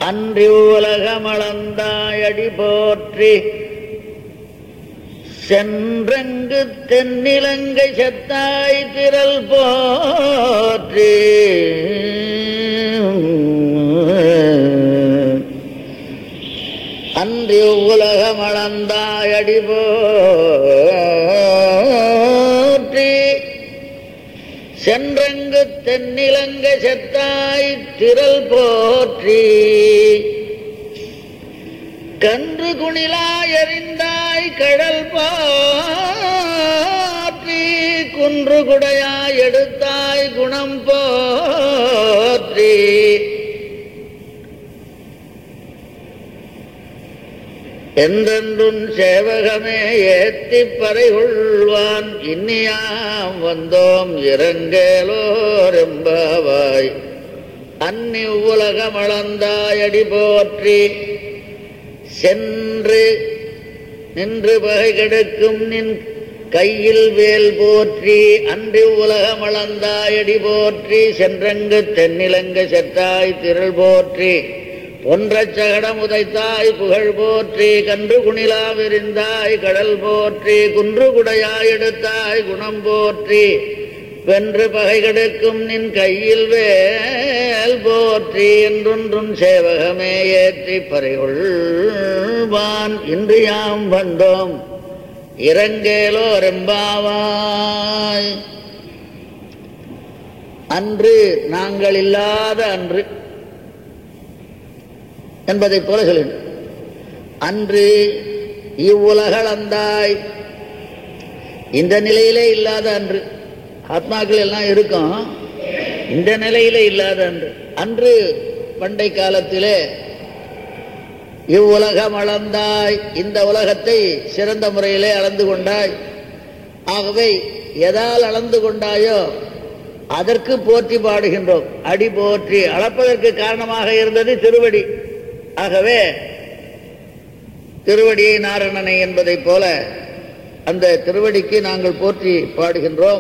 அன்றி உலகமளந்தாயடி போற்றி சென்றங்கு தென்னிலங்கை செத்தாய் திரள் போற்றி அன்றி உலகமளந்தாயடி போற்றி சென்றங்கு தென்னிலங்கை செத்தாய் திரள் போற்றி கன்று குணிலாய் எறிந்தாய் கடல் போற்றி குன்று குடையாய் எடுத்தாய் குணம் போற்றி என்றென்றும் சேவகமே ஏத்திப் பறை கொள்வான் இன்னியாம் வந்தோம் இறங்கலோரெம்பாவாய் அன்னி உலகமளந்தாயடி போற்றி சென்று நின்று பகை கெடுக்கும் நின் கையில் வேல் போற்றி அன்றி உலகமளந்தாயடி போற்றி சென்றங்கு தென்னிலங்க செத்தாய் திரள் போற்றி பொன்றச் சகடம் உதைத்தாய் புகழ் போற்றி கன்று குணிலா விரிந்தாய் கடல் போற்றி குன்று குடையாய் எடுத்தாய் குணம் போற்றி வென்று பகை கெடுக்கும் நின் கையில் வேல் போற்றி என்றொன்றும் சேவகமே ஏற்றி பறைகொள்வான் இன்று யாம் வந்தோம் இறங்கேலோ ரெம்பாவாய் அன்று நாங்கள் இல்லாத அன்று என்பதைப் போல சொல்லுங்கள் அன்று இவ்வுலகளந்தாய் இந்த நிலையிலே இல்லாத அன்று ஆத்மாக்கள் எல்லாம் இருக்கும் இந்த நிலையிலே இல்லாத அன்று அன்று பண்டை காலத்திலே இவ்வுலகம் அளந்தாய் இந்த உலகத்தை சிறந்த முறையிலே அளந்து கொண்டாய் ஆகவே எதால் அளந்து கொண்டாயோ அதற்கு போற்றி பாடுகின்றோம் அடி போற்றி அளப்பதற்கு காரணமாக இருந்தது திருவடி ஆகவே திருவடியை நாரணனை என்பதைப் போல அந்த திருவடிக்கு நாங்கள் போற்றி பாடுகின்றோம்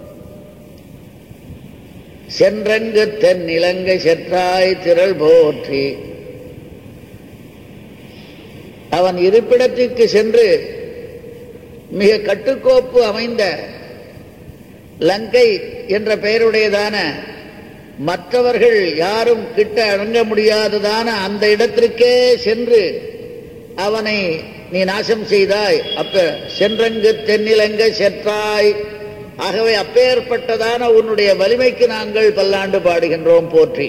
சென்றங்கு தென் இலங்கை செற்றாய் திரள் போற்றி அவன் இருப்பிடத்திற்கு சென்று மிக கட்டுக்கோப்பு அமைந்த லங்கை என்ற பெயருடையதான மற்றவர்கள் யாரும் கிட்ட அடங்க முடியாததான அந்த இடத்திற்கே சென்று அவனை நீ நாசம் செய்தாய் அப்ப சென்றங்கு தென்னிலங்க செற்றாய் ஆகவே அப்பேற்பட்டதான உன்னுடைய வலிமைக்கு நாங்கள் பல்லாண்டு பாடுகின்றோம் போற்றி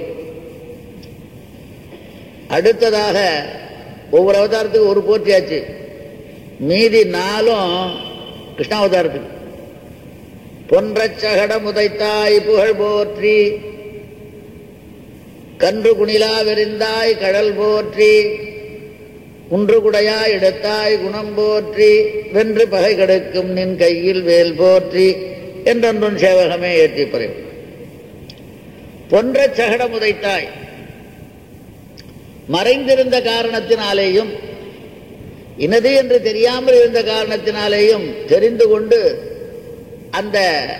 அடுத்ததாக ஒவ்வொரு அவதாரத்துக்கு ஒரு போற்றியாச்சு மீதி நாளும் கிருஷ்ணாவதாரத்துக்கு பொன்றச் சகடம் உதைத்தாய் புகழ் போற்றி கன்று குணிலா விரிந்தாய் கடல் போற்றி குன்று குடையாய் எடுத்தாய் குணம் போற்றி வென்று பகை கெடுக்கும் நின் கையில் வேல் போற்றி என்றொன்றும் சேவகமே ஏற்றி பறையும் பொன்ற சகடம் உதைத்தாய் மறைந்திருந்த காரணத்தினாலேயும் இனது என்று தெரியாமல் இருந்த காரணத்தினாலேயும் தெரிந்து கொண்டு அந்த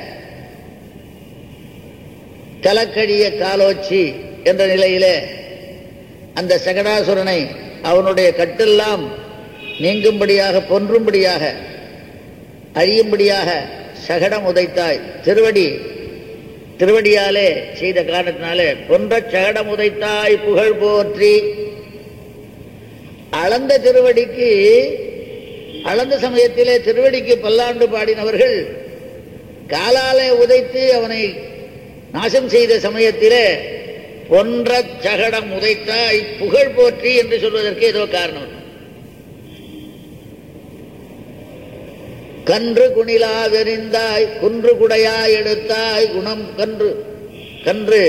கலக்கடிய காலோச்சி என்ற நிலையிலே அந்த சகடாசுரனை அவனுடைய கட்டெல்லாம் நீங்கும்படியாக பொன்றும்படியாக அழியும்படியாக சகடம் உதைத்தாய் திருவடி திருவடியாலே செய்த காரணத்தினாலே பொன்ற சகடம் உதைத்தாய் புகழ் போற்றி அளந்த திருவடிக்கு அளந்த சமயத்திலே திருவடிக்கு பல்லாண்டு பாடினவர்கள் காலாலே உதைத்து அவனை நாசம் செய்த சமயத்திலே பொன்ற சகடம் உதைத்தாய் புகழ் போற்றி என்று சொல்வதற்கு ஏதோ காரணம் கன்று குணிலா வெறிந்தாய் குன்று குடையாய் எடுத்தாய் குணம் கன்று கன்று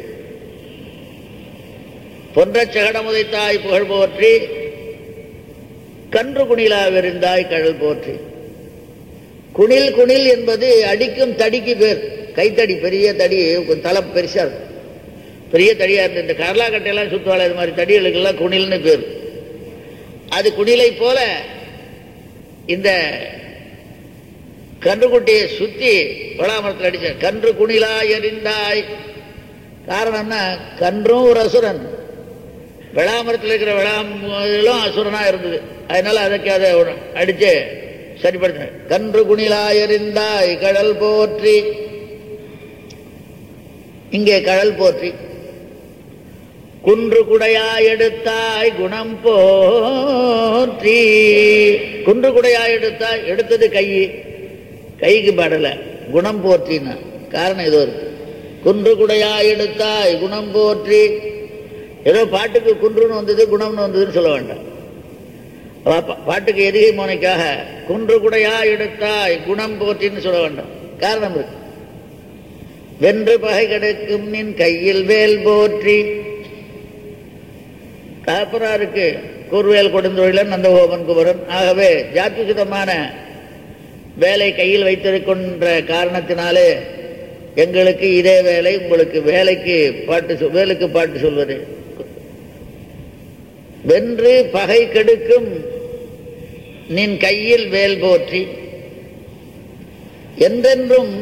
பொன்ற சகடம் உதைத்தாய் புகழ் போற்றி கன்று குணிலா வெறிந்தாய் கழல் போற்றி குணில் குணில் என்பது அடிக்கும் தடிக்கு பேர் கைத்தடி பெரிய தடி தலை பெருசா இருக்கும் பெரிய தடியா இருந்து இந்த கடலா கட்டையெல்லாம் சுத்துவாள் இது மாதிரி தடிகளுக்கெல்லாம் குணில்னு பேர் அது குணிலை போல இந்த கன்றுக்குட்டியை சுத்தி பலாமரத்தில் அடிச்ச கன்று குணிலா எறிந்தாய் காரணம்னா கன்றும் ஒரு அசுரன் விளாமரத்தில் இருக்கிற விளாமலும் அசுரனா இருந்தது அதனால அதுக்கு அதை அடிச்சு சரிப்படுத்த கன்று குணிலாயறிந்தாய் கடல் போற்றி இங்கே கடல் போற்றி குன்று குடையாய் எடுத்தாய் குணம் போற்றி குன்று குடையாய் எடுத்தாய் எடுத்தது கை கைக்கு படல குணம் போற்றினா காரணம் இது ஒரு குன்று குடையாய் எடுத்தாய் குணம் போற்றி ஏதோ பாட்டுக்கு குன்றுன்னு வந்தது குணம்னு வந்ததுன்னு சொல்ல வேண்டாம் பா- பாட்டுக்கு எதிகை மோனைக்காக குன்று குடையாய் எடுத்தாய் குணம் போற்றின்னு சொல்ல வேண்டாம் காரணம் இருக்கு வென்று பகை கிடைக்கும் நின் கையில் வேல் போற்றி தகப்பனாருக்கு கூர்வேல் கொடுந்தொழிலன் நந்தகோபன் குமரன் ஆகவே ஜாத்தியுதமான வேலை கையில் வைத்திருக்கின்ற காரணத்தினாலே எங்களுக்கு இதே வேலை உங்களுக்கு வேலைக்கு பாட்டு சொல் வேலுக்கு பாட்டு சொல்வது வென்று பகை கெடுக்கும் நின் கையில் வேல் போற்றி என்றென்றும்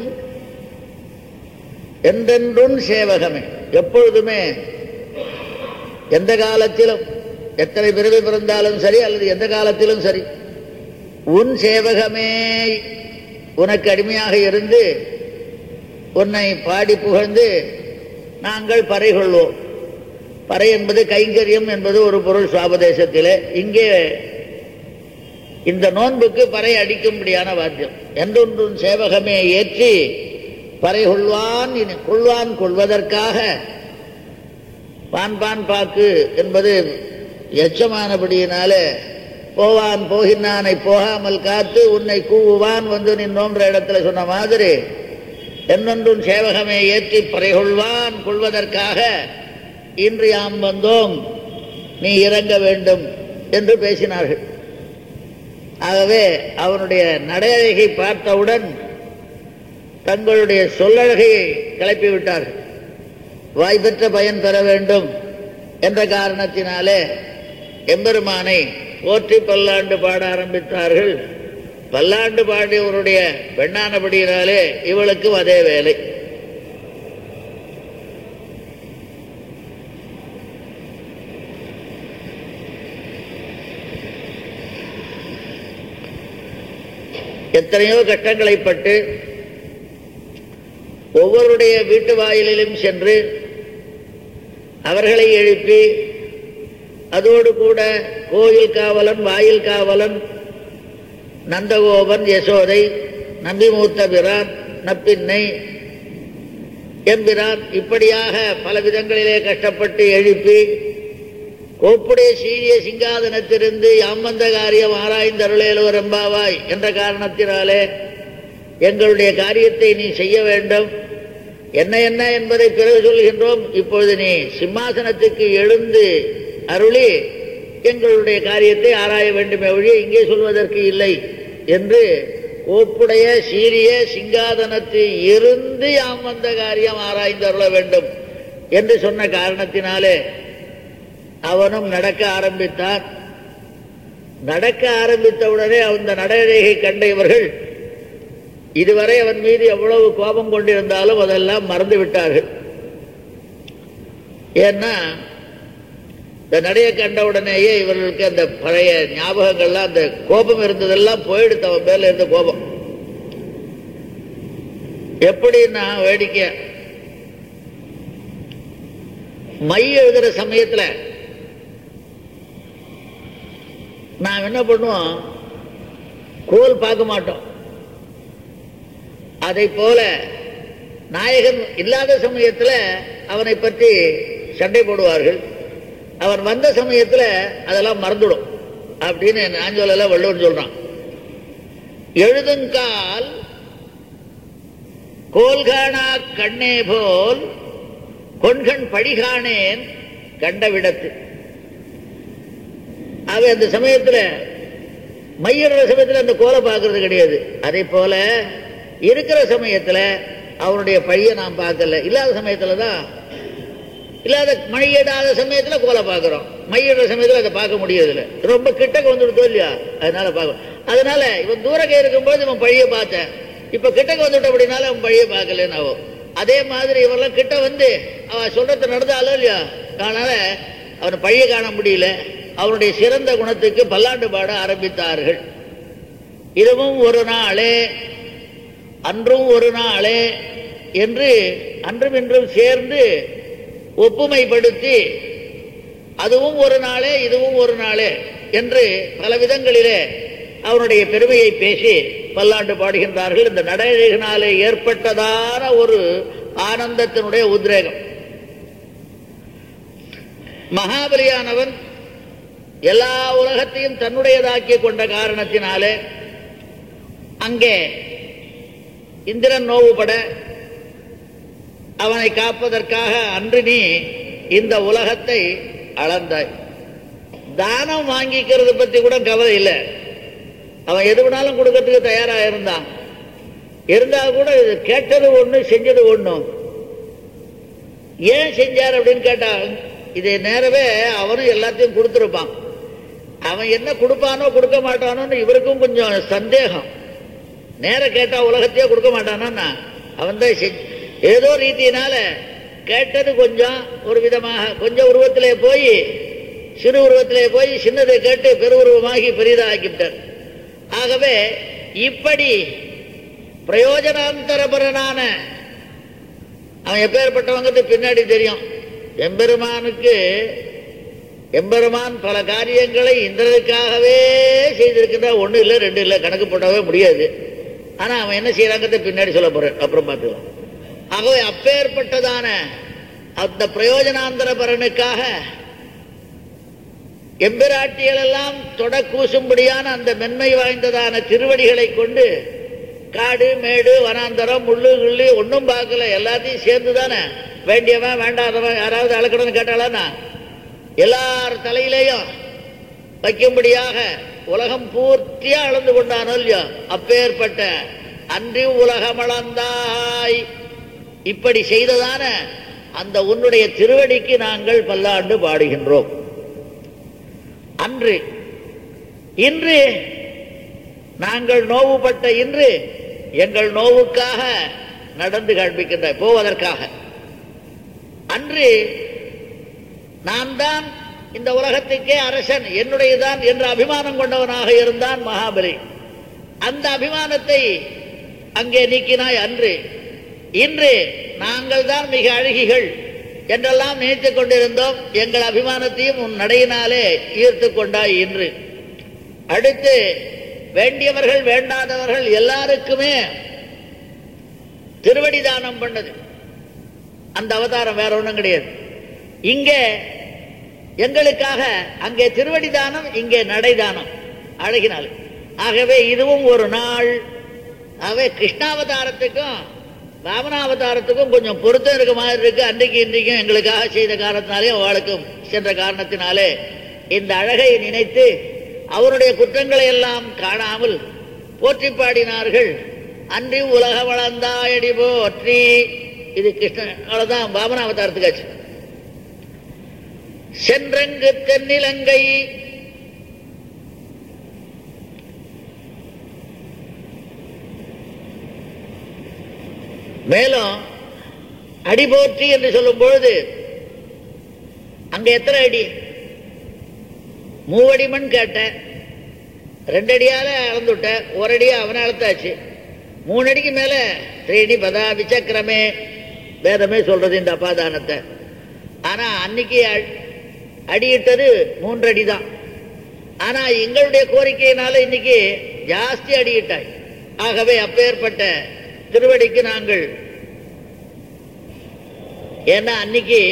என்றென்றும் சேவகமே எப்பொழுதுமே எந்த காலத்திலும் எத்தனை பிறவி பிறந்தாலும் சரி அல்லது எந்த காலத்திலும் சரி உன் சேவகமே உனக்கு அடிமையாக இருந்து உன்னை பாடி புகழ்ந்து நாங்கள் பறை கொள்வோம் பறை என்பது கைங்கரியம் என்பது ஒரு பொருள் சுவாபதேசத்திலே இங்கே இந்த நோன்புக்கு பறை அடிக்கும்படியான வாத்தியம் என்றொன்றும் சேவகமே ஏற்றி பறை கொள்வான் இனி கொள்வான் கொள்வதற்காக பான் பான் பாக்கு என்பது எச்சமானபடியினாலே போவான் போகினானை போகாமல் காத்து உன்னை கூவுவான் வந்து நின்னோன்ற இடத்துல சொன்ன மாதிரி என்னொன்றும் சேவகமே ஏற்றி பறைகொள்வான் கொள்வதற்காக இன்று யாம் வந்தோம் நீ இறங்க வேண்டும் என்று பேசினார்கள் ஆகவே அவனுடைய நடையழகை பார்த்தவுடன் தங்களுடைய சொல்லழகையை கிளப்பி விட்டார்கள் வாய் பெற்ற பயன் பெற வேண்டும் என்ற காரணத்தினாலே எம்பெருமானை போற்றி பல்லாண்டு பாட ஆரம்பித்தார்கள் பல்லாண்டு பாடியவருடைய பெண்ணானபடியினாலே இவளுக்கும் அதே வேலை எத்தனையோ கஷ்டங்களை பட்டு ஒவ்வொருடைய வீட்டு வாயிலிலும் சென்று அவர்களை எழுப்பி அதோடு கூட கோயில் காவலன் வாயில் காவலன் நந்தகோபன் யசோதை நம்பிமூத்த பிரான் நப்பின்னை எம்பிரான் இப்படியாக பல விதங்களிலே கஷ்டப்பட்டு எழுப்பி கோப்புடைய சீரிய சிங்காதனத்திலிருந்து யாமந்த காரியம் ஆராய்ந்தருளேலுவர் எம்பாவாய் என்ற காரணத்தினாலே எங்களுடைய காரியத்தை நீ செய்ய வேண்டும் என்ன என்ன என்பதை பிறகு சொல்கின்றோம் இப்பொழுது நீ சிம்மாசனத்துக்கு எழுந்து அருளி எங்களுடைய காரியத்தை ஆராய வேண்டுமே ஒழிய இங்கே சொல்வதற்கு இல்லை என்று கோப்புடைய சீரிய சிங்காதனத்தில் இருந்து யாம் வந்த காரியம் ஆராய்ந்து அருள வேண்டும் என்று சொன்ன காரணத்தினாலே அவனும் நடக்க ஆரம்பித்தான் நடக்க ஆரம்பித்தவுடனே அந்த நடவடிக்கை கண்ட இவர்கள் இதுவரை அவன் மீது எவ்வளவு கோபம் கொண்டிருந்தாலும் அதெல்லாம் மறந்து விட்டார்கள் ஏன்னா இந்த நடைய கண்டவுடனேயே இவர்களுக்கு அந்த பழைய ஞாபகங்கள்லாம் அந்த கோபம் இருந்ததெல்லாம் போயிடுத்து அவன் மேல இருந்த கோபம் எப்படின்னா வேடிக்கை மை எழுதுற சமயத்துல நாம் என்ன பண்ணுவோம் கோல் பார்க்க மாட்டோம் அதை போல நாயகன் இல்லாத சமயத்துல அவனை பற்றி சண்டை போடுவார்கள் அவன் வந்த சமயத்துல அதெல்லாம் மறந்துடும் அப்படின்னு ஆஞ்சோல வள்ளுவன் சொல்றான் எழுதுங்கால் கோல்காணா கண்ணே போல் கொண்கண் படிகாணேன் கண்ட விடத்து ஆக அந்த சமயத்துல மையிற சமயத்துல அந்த கோலை பார்க்கறது கிடையாது அதே போல இருக்கிற சமயத்துல அவனுடைய பழியை நாம் பார்க்கல இல்லாத சமயத்துல தான் இல்லாத மழையிடாத சமயத்துல கோலை பார்க்கிறோம் மையிடுற சமயத்துல அதை பார்க்க முடியறதில்ல ரொம்ப கிட்டக்க வந்துடுதோ இல்லையா அதனால பார்க்க அதனால இவன் தூரக்க இருக்கும்போது இவன் பழிய பார்த்தேன் இப்ப கிட்டக்க வந்துட்ட அப்படின்னால அவன் பழிய பார்க்கலன்னு ஆகும் அதே மாதிரி இவரெல்லாம் கிட்ட வந்து அவ சொல்றத நடந்தாலும் இல்லையா அதனால அவனை பழிய காண முடியல அவனுடைய சிறந்த குணத்துக்கு பல்லாண்டு பாட ஆரம்பித்தார்கள் இதுவும் ஒரு நாளே அன்றும் ஒரு நாளே என்று அன்றும் இன்றும் சேர்ந்து ஒப்புமைப்படுத்தி அதுவும் ஒரு நாளே இதுவும் ஒரு நாளே என்று பல விதங்களிலே அவனுடைய பெருமையை பேசி பல்லாண்டு பாடுகின்றார்கள் இந்த நடனத்தினாலே ஏற்பட்டதான ஒரு ஆனந்தத்தினுடைய உத்ரேகம் மகாபலியானவன் எல்லா உலகத்தையும் தன்னுடையதாக்கி கொண்ட காரணத்தினாலே அங்கே இந்திரன் நோவுபட அவனை காப்பதற்காக அன்று நீ இந்த உலகத்தை அளந்தாய் தானம் வாங்கிக்கிறது பத்தி கூட கவலை இல்லை அவன் எது வேணாலும் கொடுக்கறதுக்கு தயாரா இருந்தான் இருந்தா கூட இது கேட்டது ஒண்ணு செஞ்சது ஒண்ணு ஏன் செஞ்சார் அப்படின்னு கேட்டா இது நேரவே அவனும் எல்லாத்தையும் கொடுத்துருப்பான் அவன் என்ன கொடுப்பானோ கொடுக்க மாட்டானோன்னு இவருக்கும் கொஞ்சம் சந்தேகம் நேர கேட்டா உலகத்தையே கொடுக்க மாட்டானா அவன் தான் செஞ்சு ஏதோ ரீதியினால கேட்டது கொஞ்சம் ஒரு விதமாக கொஞ்சம் உருவத்திலே போய் சிறு உருவத்திலே போய் சின்னதை கேட்டு பெருவுருவமாகி பெரிதாக்கிவிட்டார் ஆகவே இப்படி பிரயோஜனாந்தரபரனான அவன் எப்பேற்பட்டவங்கிறது பின்னாடி தெரியும் எம்பெருமானுக்கு எம்பெருமான் பல காரியங்களை இந்திரனுக்காகவே செய்திருக்கின்ற ஒண்ணு இல்லை ரெண்டு இல்லை கணக்கு போடவே முடியாது ஆனா அவன் என்ன செய்யறாங்கிறத பின்னாடி சொல்ல போறேன் அப்புறம் பார்த்துக்கலாம் ஆகவே அப்பேற்பட்டதான அந்த பிரயோஜனாந்தர பரனுக்காக எம்பிராட்டிகள் எல்லாம் தொட கூசும்படியான அந்த மென்மை வாய்ந்ததான திருவடிகளை கொண்டு காடு மேடு வனாந்தரம் முள்ளு கிள்ளு ஒன்றும் பார்க்கல எல்லாத்தையும் சேர்ந்து தானே வேண்டியவன் வேண்டாதவன் யாராவது அளக்கணும்னு கேட்டாலானா எல்லார் தலையிலேயும் வைக்கும்படியாக உலகம் பூர்த்தியா அளந்து கொண்டானோ இல்லையோ அப்பேற்பட்ட அன்றி உலகம் அளந்தாய் இப்படி செய்ததான அந்த உன்னுடைய திருவடிக்கு நாங்கள் பல்லாண்டு பாடுகின்றோம் அன்று இன்று நாங்கள் நோவுபட்ட இன்று எங்கள் நோவுக்காக நடந்து காண்பிக்கின்ற போவதற்காக அன்று நான் தான் இந்த உலகத்துக்கே அரசன் என்னுடையதான் என்ற அபிமானம் கொண்டவனாக இருந்தான் மகாபலி அந்த அபிமானத்தை அங்கே நீக்கினாய் அன்று இன்று நாங்கள் தான் மிக அழகிகள் என்றெல்லாம் நினைத்துக் கொண்டிருந்தோம் எங்கள் அபிமானத்தையும் உன் நடையினாலே ஈர்த்து கொண்டாய் இன்று அடுத்து வேண்டியவர்கள் வேண்டாதவர்கள் எல்லாருக்குமே திருவடி தானம் பண்ணது அந்த அவதாரம் வேற ஒண்ணும் கிடையாது இங்கே எங்களுக்காக அங்கே திருவடி தானம் இங்கே நடைதானம் அழகினால் ஆகவே இதுவும் ஒரு நாள் ஆகவே கிருஷ்ணாவதாரத்துக்கும் ராமனாவதாரத்துக்கும் கொஞ்சம் பொருத்தம் இருக்க மாதிரி இருக்கு அன்றைக்கு இன்றைக்கும் எங்களுக்காக செய்த காரணத்தினாலே அவளுக்கும் சென்ற காரணத்தினாலே இந்த அழகை நினைத்து அவருடைய குற்றங்களை எல்லாம் காணாமல் போற்றி பாடினார்கள் அன்றி உலக வளர்ந்தாயடி போற்றி இது கிருஷ்ணன் அவ்வளவுதான் வாமனாவதாரத்துக்காச்சு சென்றங்கு தென்னிலங்கை மேலும் அடிபோற்றி என்று சொல்லும் பொழுது அங்க எத்தனை அடி மூவடி மண் கேட்டேன் ரெண்டு அடியால அளந்துவிட்ட ஒரு அடியா அவனை அளத்தாச்சு மூணு அடிக்கு மேல திரேடி பதா விசக்கிரமே வேதமே சொல்றது இந்த அபாதானத்தை ஆனா அன்னைக்கு அ- அடியிட்டது மூன்றடி தான் ஆனா எங்களுடைய கோரிக்கையினால இன்னைக்கு ஜாஸ்தி அடியிட்டாய் ஆகவே அப்பேற்பட்ட திருவடிக்கு நாங்கள் ஏன்னா அன்னைக்கு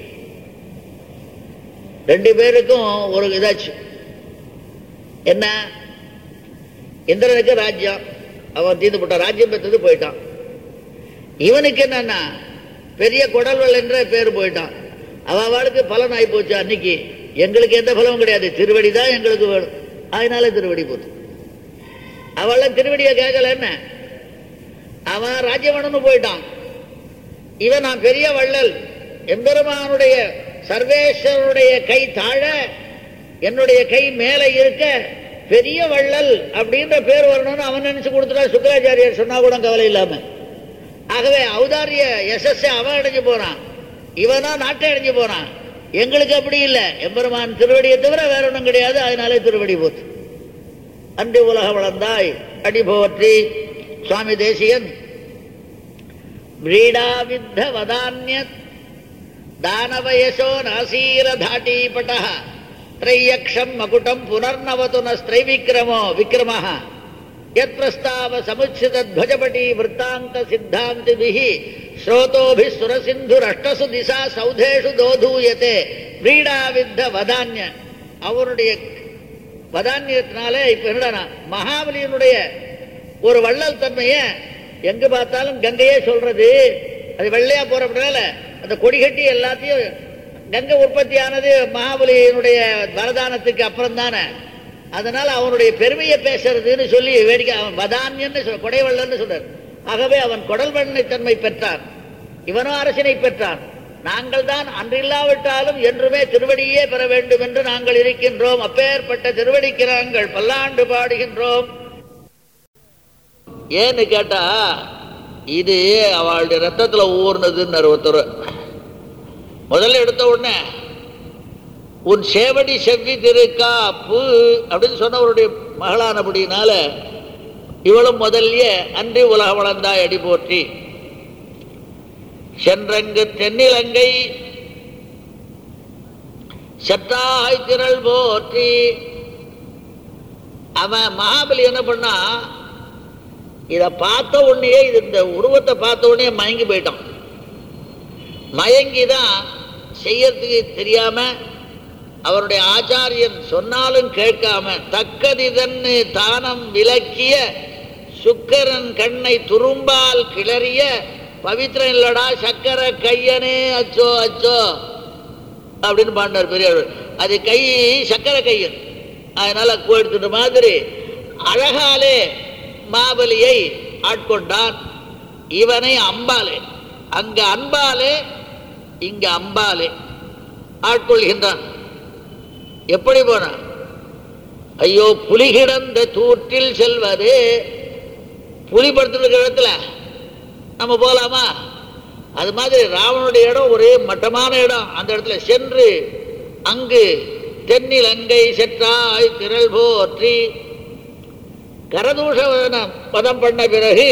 ரெண்டு பேருக்கும் ஒரு இதாச்சு என்ன இந்திரனுக்கு ராஜ்யம் அவன் தீர்ந்து போட்டான் ராஜ்யம் பெற்றது போயிட்டான் இவனுக்கு என்னன்னா பெரிய குடல்வல் என்ற பேர் போயிட்டான் அவ அவளுக்கு பலன் ஆகி போச்சு அன்னைக்கு எங்களுக்கு எந்த பலமும் கிடையாது திருவடி தான் எங்களுக்கு வேணும் அதனால திருவடி போச்சு அவெல்லாம் திருவடியை கேட்கல என்ன அவன் ராஜ்யவனு போயிட்டான் இவன் நான் பெரிய வள்ளல் எம்பெருமானுடைய சர்வேஸ்வரனுடைய கை தாழ என்னுடைய கை மேலே இருக்க பெரிய வள்ளல் அப்படின்ற பேர் வரணும்னு அவன் நினைச்சு கொடுத்துட்டா சுக்கராச்சாரியார் சொன்னா கூட கவலை இல்லாம ஆகவே ஔதாரிய எஸ்எஸ் அவன் அடைஞ்சு போறான் இவனா நாட்டை அடைஞ்சு போறான் எங்களுக்கு அப்படி இல்லை எம்பெருமான் திருவடியை தவிர வேற ஒன்றும் கிடையாது அதனாலே திருவடி போற்று அன்றி உலக வளர்ந்தாய் அடி போற்றி சுவாமி தேசியன் व्रीडाविद्ध वदान्यत् दानवयशो नासीरधाटीपटः त्रय्यक्षम् मकुटम् पुनर्नवतु न स्त्रैविक्रमो विक्रमः यत्प्रस्ताव समुच्छितध्वजपटी वृत्तान्तसिद्धान्तिभिः श्रोतोभिः सुरसिन्धुरष्टसु दिशा सौधेषु दोधूयते व्रीडाविद्ध वदान्य அவருடைய வதான்யத்தினாலே இப்ப என்னடா மகாபலியினுடைய ஒரு வள்ளல் தன்மையை எங்க பார்த்தாலும் கங்கையே சொல்றது அது வெள்ளையா போறப்பனால அந்த கொடி கட்டி எல்லாத்தையும் கங்கை உற்பத்தி ஆனது மகாபலியினுடைய வரதானத்துக்கு அப்புறம் தானே அதனால அவனுடைய பெருமையை பேசுறதுன்னு சொல்லி வேடிக்கை அவன் வதான்யன்னு சொல்ற கொடைவள்ளன்னு சொல்றார் ஆகவே அவன் கொடல் வண்ணை தன்மை பெற்றான் இவனும் அரசினை பெற்றான் நாங்கள் தான் அன்றில்லாவிட்டாலும் என்றுமே திருவடியே பெற வேண்டும் என்று நாங்கள் இருக்கின்றோம் அப்பேற்பட்ட திருவடிக்கு நாங்கள் பல்லாண்டு பாடுகின்றோம் ஏன்னு கேட்டா இது அவளுடைய ரத்தத்துல ஊர்னதுன்னு ஒருத்தர் முதல்ல எடுத்த உடனே உன் சேவடி செவ்வி திருக்காப்பு அப்படின்னு சொன்னவருடைய மகளானபடினால இவளும் முதல்லயே அன்றி உலக வளர்ந்தாய் அடி போற்றி சென்றங்கு தென்னிலங்கை செத்தாய் திரள் போற்றி அவன் மகாபலி என்ன பண்ணா இதை பார்த்த உடனே இது இந்த உருவத்தை பார்த்த உடனே மயங்கி போயிட்டான் மயங்கி தான் செய்யறதுக்கு தெரியாம அவருடைய ஆச்சாரியன் சொன்னாலும் கேட்காம தக்கதிதன்னு தானம் விலக்கிய சுக்கரன் கண்ணை துரும்பால் கிளறிய பவித்திரம் இல்லடா சக்கர கையனே அச்சோ அச்சோ அப்படின்னு பாண்டார் பெரியவர் அது கை சக்கர கையன் அதனால எடுத்துட்ட மாதிரி அழகாலே மாபலியை ஆட்கொண்டான் இவனை அம்பாலே அங்க அன்பாலே இங்க அம்பாலே ஆட்கொள்கின்றான் எப்படி போனான் ஐயோ புலி கிடந்த தூற்றில் செல்வது புலி படுத்துருக்கிற இடத்துல நம்ம போலாமா அது மாதிரி ராவனுடைய இடம் ஒரே மட்டமான இடம் அந்த இடத்துல சென்று அங்கு தென்னில் அங்கை செற்றாய் திரள் போற்றி கரதூஷ பதம் பண்ண பிறகு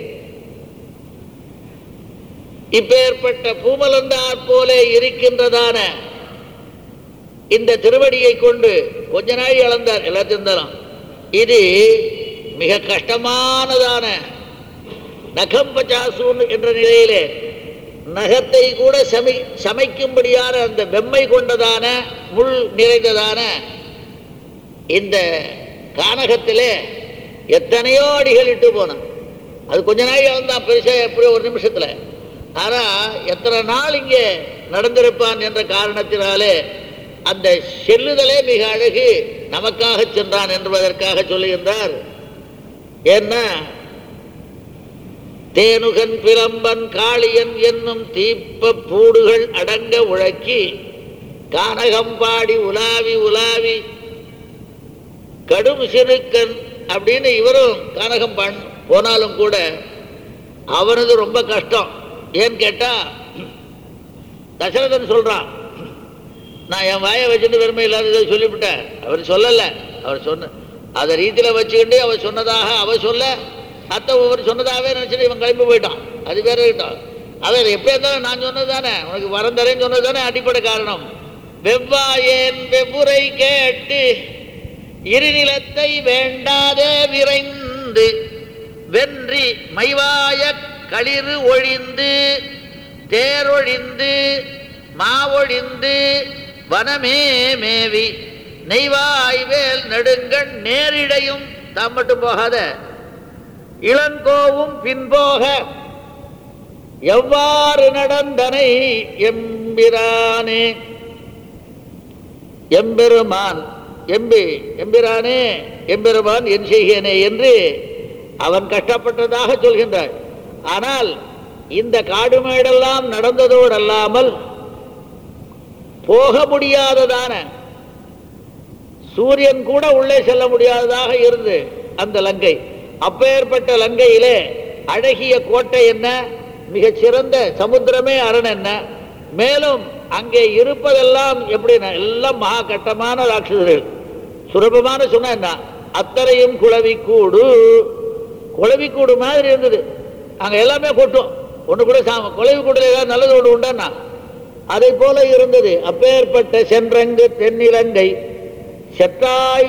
இப்பேற்பட்ட பூமலந்தார் போல இருக்கின்றதான இந்த திருவடியை கொண்டு கொஞ்ச நாள் இழந்தார் எல்லாத்தையும் தரும் இது மிக கஷ்டமானதான நகம் பச்சாசூன் என்ற நிலையிலே நகத்தை கூட சமை சமைக்கும்படியான அந்த வெம்மை கொண்டதான முள் நிறைந்ததான இந்த கானகத்திலே எத்தனையோ அடிகள் இட்டு போனான் அது கொஞ்ச நாள் இழந்தான் பெருசா எப்படி ஒரு நிமிஷத்துல ஆனா எத்தனை நாள் இங்கே நடந்திருப்பான் என்ற காரணத்தினாலே அந்த செல்லுதலே மிக அழகு நமக்காக சென்றான் என்பதற்காக சொல்லுகின்றார் ஏன்னா தேனுகன் பிரம்பன் காளியன் என்னும் தீப்ப பூடுகள் அடங்க உழக்கி கானகம் பாடி உலாவி உலாவி கடும் சிறுக்கன் அப்படின்னு இவரும் கானகம் பண் போனாலும் கூட அவனது ரொம்ப கஷ்டம் ஏன்னு கேட்டா தசரதன் சொல்றான் நான் என் வாயை வச்சுட்டு பெருமை இல்லாததை சொல்லிவிட்டேன் அவர் சொல்லல அவர் சொன்ன அதை ரீதியில வச்சுக்கிட்டு அவர் சொன்னதாக அவர் சொல்ல அத்தை ஒவ்வொரு சொன்னதாகவே நினைச்சிட்டு இவன் கிளம்பி போயிட்டான் அது வேற இருக்கட்டும் அவர் எப்படியா இருந்தாலும் நான் சொன்னது தானே உனக்கு வரம் தரேன்னு சொன்னது தானே அடிப்படை காரணம் வெவ்வாயேன் வெவ்வுரை கேட்டு இருநிலத்தை வேண்டாதே விரைந்து வென்றி மைவாய களிறு ஒழிந்து தேரொழிந்து மாவொழிந்து வனமே மேவி நெய்வாய்வேல் நெடுங்கண் நேரிடையும் தாம் மட்டும் போகாத இளங்கோவும் பின்போக எவ்வாறு நடந்தனை எம்பிரானே எம்பெருமான் எம்பி எம்பிரானே எம்பெருமான் என் செய்கேனே என்று அவன் கஷ்டப்பட்டதாக சொல்கின்றார் ஆனால் இந்த காடுமேடெல்லாம் நடந்ததோடு அல்லாமல் போக முடியாததான சூரியன் கூட உள்ளே செல்ல முடியாததாக இருந்து அந்த லங்கை அப்பேற்பட்ட லங்கையிலே அழகிய கோட்டை என்ன மிகச் சிறந்த சமுத்திரமே அரண் என்ன மேலும் அங்கே இருப்பதெல்லாம் எப்படின்னா எல்லாம் மகா கட்டமான ராட்சசர்கள் சுலபமான சொன்னா என்ன அத்தனையும் குளவிக்கூடு குளவிக்கூடு மாதிரி இருந்தது அங்க எல்லாமே கொட்டும் ஒண்ணு கூட சாம குளவிக்கூடுல ஏதாவது நல்லது ஒன்று உண்டான்னா அதை போல இருந்தது அப்பேற்பட்ட சென்றங்கு தென்னிலங்கை செத்தாய்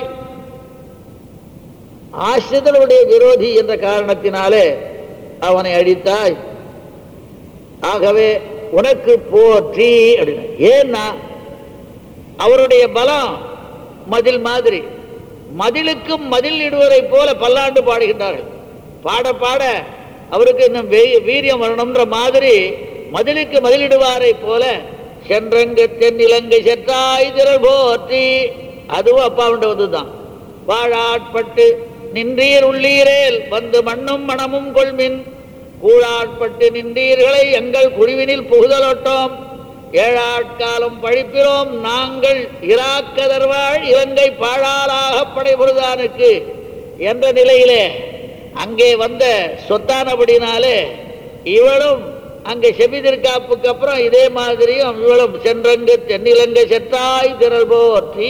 ஆசிரியர்களுடைய விரோதி என்ற காரணத்தினாலே அவனை அடித்தாய் ஆகவே உனக்கு போற்றி அப்படின்னு ஏன்னா அவருடைய பலம் மதில் மாதிரி மதிலுக்கும் மதில் இடுவதை போல பல்லாண்டு பாடுகின்றார்கள் பாட பாட அவருக்கு இன்னும் வீ- வீரியம் வரணும்ன்ற மாதிரி மதிலுக்கு மதிலிடுவாரை போல சென்றங்கு தென்னிலங்கை செற்றாய் திரள் போற்றி அதுவும் அப்பாவுண்ட வந்துதான் வாழாட்பட்டு நின்றீர் உள்ளீரேல் வந்து மண்ணும் மணமும் கொள்மின் கூழாட்பட்டு நின்றீர்களை எங்கள் குழுவினில் புகுதலோட்டோம் ஏழாட்காலம் பழிப்பிறோம் நாங்கள் இராக்கதர்வாள் இலங்கை பாழாளாக படைபுரிதானுக்கு என்ற நிலையிலே அங்கே வந்த சொத்தானபடினாலே இவளும் அங்கே செபிதிர்காப்புக்கு அப்புறம் இதே மாதிரியும் இவளும் சென்றங்கு தென்னிலங்கை செத்தாய் திரள் போற்றி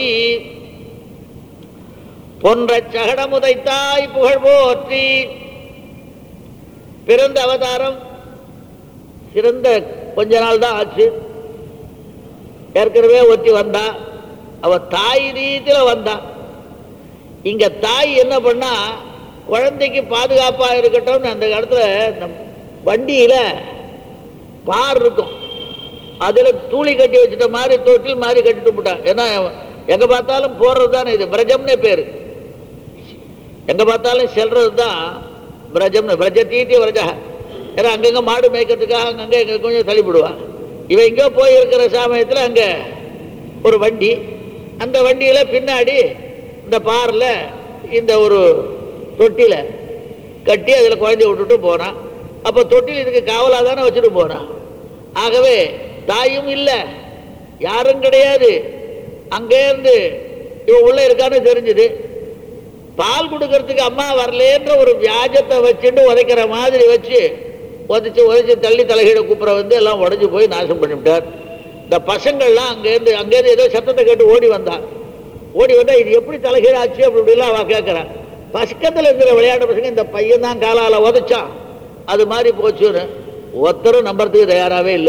பொன்ற சகடமுதைத்தாய் புகழ் போற்றி பிறந்த அவதாரம் சிறந்த கொஞ்ச நாள் தான் ஆச்சு ஏற்கனவே ஒத்தி வந்தா அவ தாய் ரீதியில வந்தா இங்க தாய் என்ன பண்ணா குழந்தைக்கு பாதுகாப்பா இருக்கட்டும்னு அந்த இடத்துல இந்த வண்டியில பார் இருக்கும் அதுல தூளி கட்டி வச்சுட்ட மாதிரி தொட்டில் மாதிரி கட்டிட்டு போட்டான் ஏன்னா எங்க பார்த்தாலும் போறது தானே இது பிரஜம்னே பேரு எங்க பார்த்தாலும் செல்றது தான் பிரஜம்னு பிரஜ தீட்டி பிரஜா ஏன்னா அங்கங்க மாடு மேய்க்கிறதுக்காக அங்கங்க எங்க கொஞ்சம் தள்ளிவிடுவான் இவன் எங்கேயோ போய் இருக்கிற சமயத்துல அங்க ஒரு வண்டி அந்த வண்டியில பின்னாடி இந்த பார்ல இந்த ஒரு தொட்டில கட்டி அதுல குழந்தைய விட்டுட்டு போனான் அப்ப தொட்டில் இதுக்கு காவலா தானே வச்சுட்டு போனான் ஆகவே தாயும் இல்லை யாரும் கிடையாது அங்கே இருந்து இவன் உள்ள இருக்கான்னு தெரிஞ்சுது பால் கொடுக்கறதுக்கு அம்மா வரலேன்ற ஒரு வியாஜத்தை வச்சுட்டு உதைக்கிற மாதிரி வச்சு உதைச்சு உதைச்சு தள்ளி தலைகீழ கூப்பிட வந்து எல்லாம் உடைஞ்சு போய் நாசம் பண்ணிவிட்டார் இந்த பசங்கள்லாம் அங்கேருந்து அங்கேருந்து ஏதோ சத்தத்தை கேட்டு ஓடி வந்தான் ஓடி வந்தா இது எப்படி தலைகீழ ஆச்சு அப்படி இப்படிலாம் அவ கேட்கறான் பசக்கத்தில் இருக்கிற விளையாட்டு பசங்க இந்த பையன் தான் காலால உதைச்சான் அது மாதிரி போச்சுன்னு ஒருத்தரும் நம்புறதுக்கு தயாராகவே இல்லை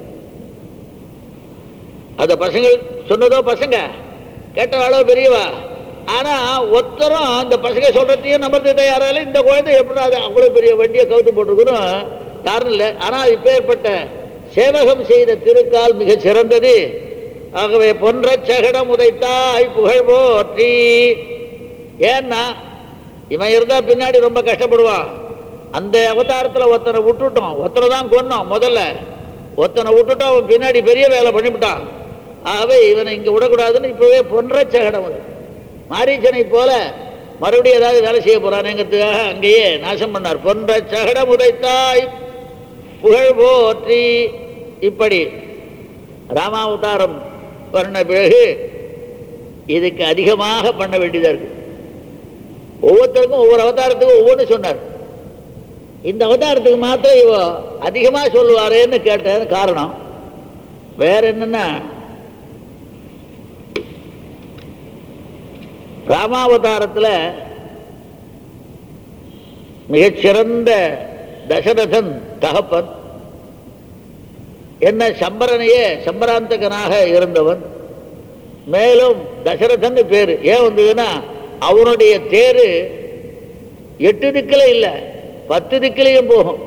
அந்த பசங்க சொன்னதோ பசங்க கேட்டவாளோ பெரியவா ஆனா ஒருத்தரும் அந்த பசங்க சொல்றதையும் நம்புறதுக்கு தயாரா இல்லை இந்த குழந்தை எப்படி அது அவ்வளவு பெரிய வண்டியை கவுத்து போட்டிருக்கணும் காரணம் இல்லை ஆனா இப்பேற்பட்ட சேவகம் செய்த திருக்கால் மிக சிறந்தது ஆகவே பொன்ற சகடம் உதைத்தாய் புகழ் போற்றி ஏன்னா இவன் இருந்தா பின்னாடி ரொம்ப கஷ்டப்படுவான் அந்த அவதாரத்துல ஒருத்தனை விட்டுட்டோம் ஒருத்தனை தான் கொன்னோம் முதல்ல ஒருத்தனை விட்டுட்டோம் அவன் பின்னாடி பெரிய வேலை பண்ணிவிட்டான் ஆகவே இவனை இங்க விடக்கூடாதுன்னு இப்பவே பொன்ற சகடம் அது மாரீச்சனை போல மறுபடியும் ஏதாவது வேலை செய்ய போறானுங்கிறதுக்காக அங்கேயே நாசம் பண்ணார் பொன்ற சகடம் உதைத்தாய் புகழ் போற்றி இப்படி ராமாவதாரம் பண்ண பிறகு இதுக்கு அதிகமாக பண்ண வேண்டியதா இருக்கு ஒவ்வொருத்தருக்கும் ஒவ்வொரு அவதாரத்துக்கும் ஒவ்வொன்று சொன்னார் இந்த அவதாரத்துக்கு மாத்திரம் இவ அதிகமா சொல்லுவாரேன்னு கேட்ட காரணம் வேற என்னன்னா ராமாவதாரத்துல மிகச்சிறந்த தசரதன் தகப்பன் என்ன சம்பரனையே சம்பராந்தகனாக இருந்தவன் மேலும் தசரதன் பேரு ஏன் வந்ததுன்னா அவனுடைய தேரு எட்டு திக்கில இல்லை பத்து திக்கிலையும் போகும்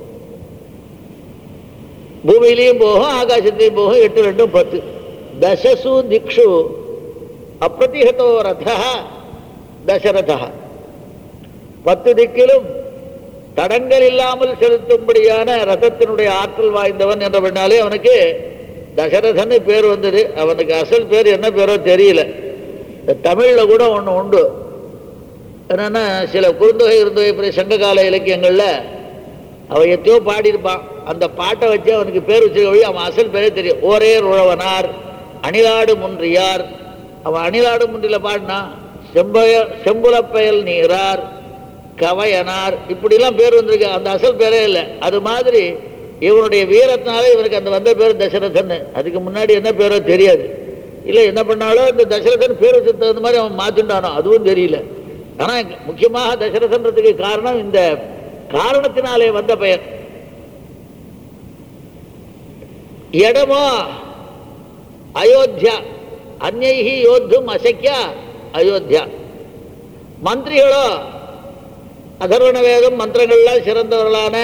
பூமியிலையும் போகும் ஆகாசத்திலையும் போகும் எட்டு ரெண்டும் பத்து தசசு திக்ஷு அப்பிரதிகதோ ரத தசரதா பத்து திக்கிலும் தடங்கள் இல்லாமல் செலுத்தும்படியான ரதத்தினுடைய ஆற்றல் வாய்ந்தவன் என்றபடினாலே அவனுக்கு தசரதன்னு பேர் வந்தது அவனுக்கு அசல் பேர் என்ன பேரோ தெரியல இந்த தமிழ்ல கூட ஒண்ணு உண்டு என்னன்னா சில குறுந்தொகை இருந்தொகை இப்படி சங்ககால இலக்கியங்கள்ல அவன் எத்தையோ பாடியிருப்பான் அந்த பாட்டை வச்சு அவனுக்கு பேர் வச்சிருக்க வழி அவன் அசல் பேரே தெரியும் ஓரேர் உழவனார் அணிலாடு முன்றியார் அவன் அணிலாடு முன்றில பாடினான் செம்பய செம்புலப்பயல் நீரார் கவையனார் இப்படிலாம் பேர் வந்திருக்கு அந்த அசல் பேரே இல்லை அது மாதிரி இவனுடைய வீரத்தினால இவனுக்கு அந்த வந்த பேர் தசரதன் அதுக்கு முன்னாடி என்ன பேரோ தெரியாது இல்லை என்ன பண்ணாலும் இந்த தசரதன் பேர் வச்சு தகுந்த மாதிரி அவன் மாத்திண்டானோ அதுவும் தெரியல ஆனா முக்கியமாக தசரதன்றதுக்கு காரணம் இந்த காரணத்தினாலே வந்த பெயர் இடமோ அயோத்தியா அந்நைகி யோத்தும் அசக்கியா அயோத்தியா மந்திரிகளோ அதர்வண வேதம் மந்திரங்கள்லாம் சிறந்தவர்களான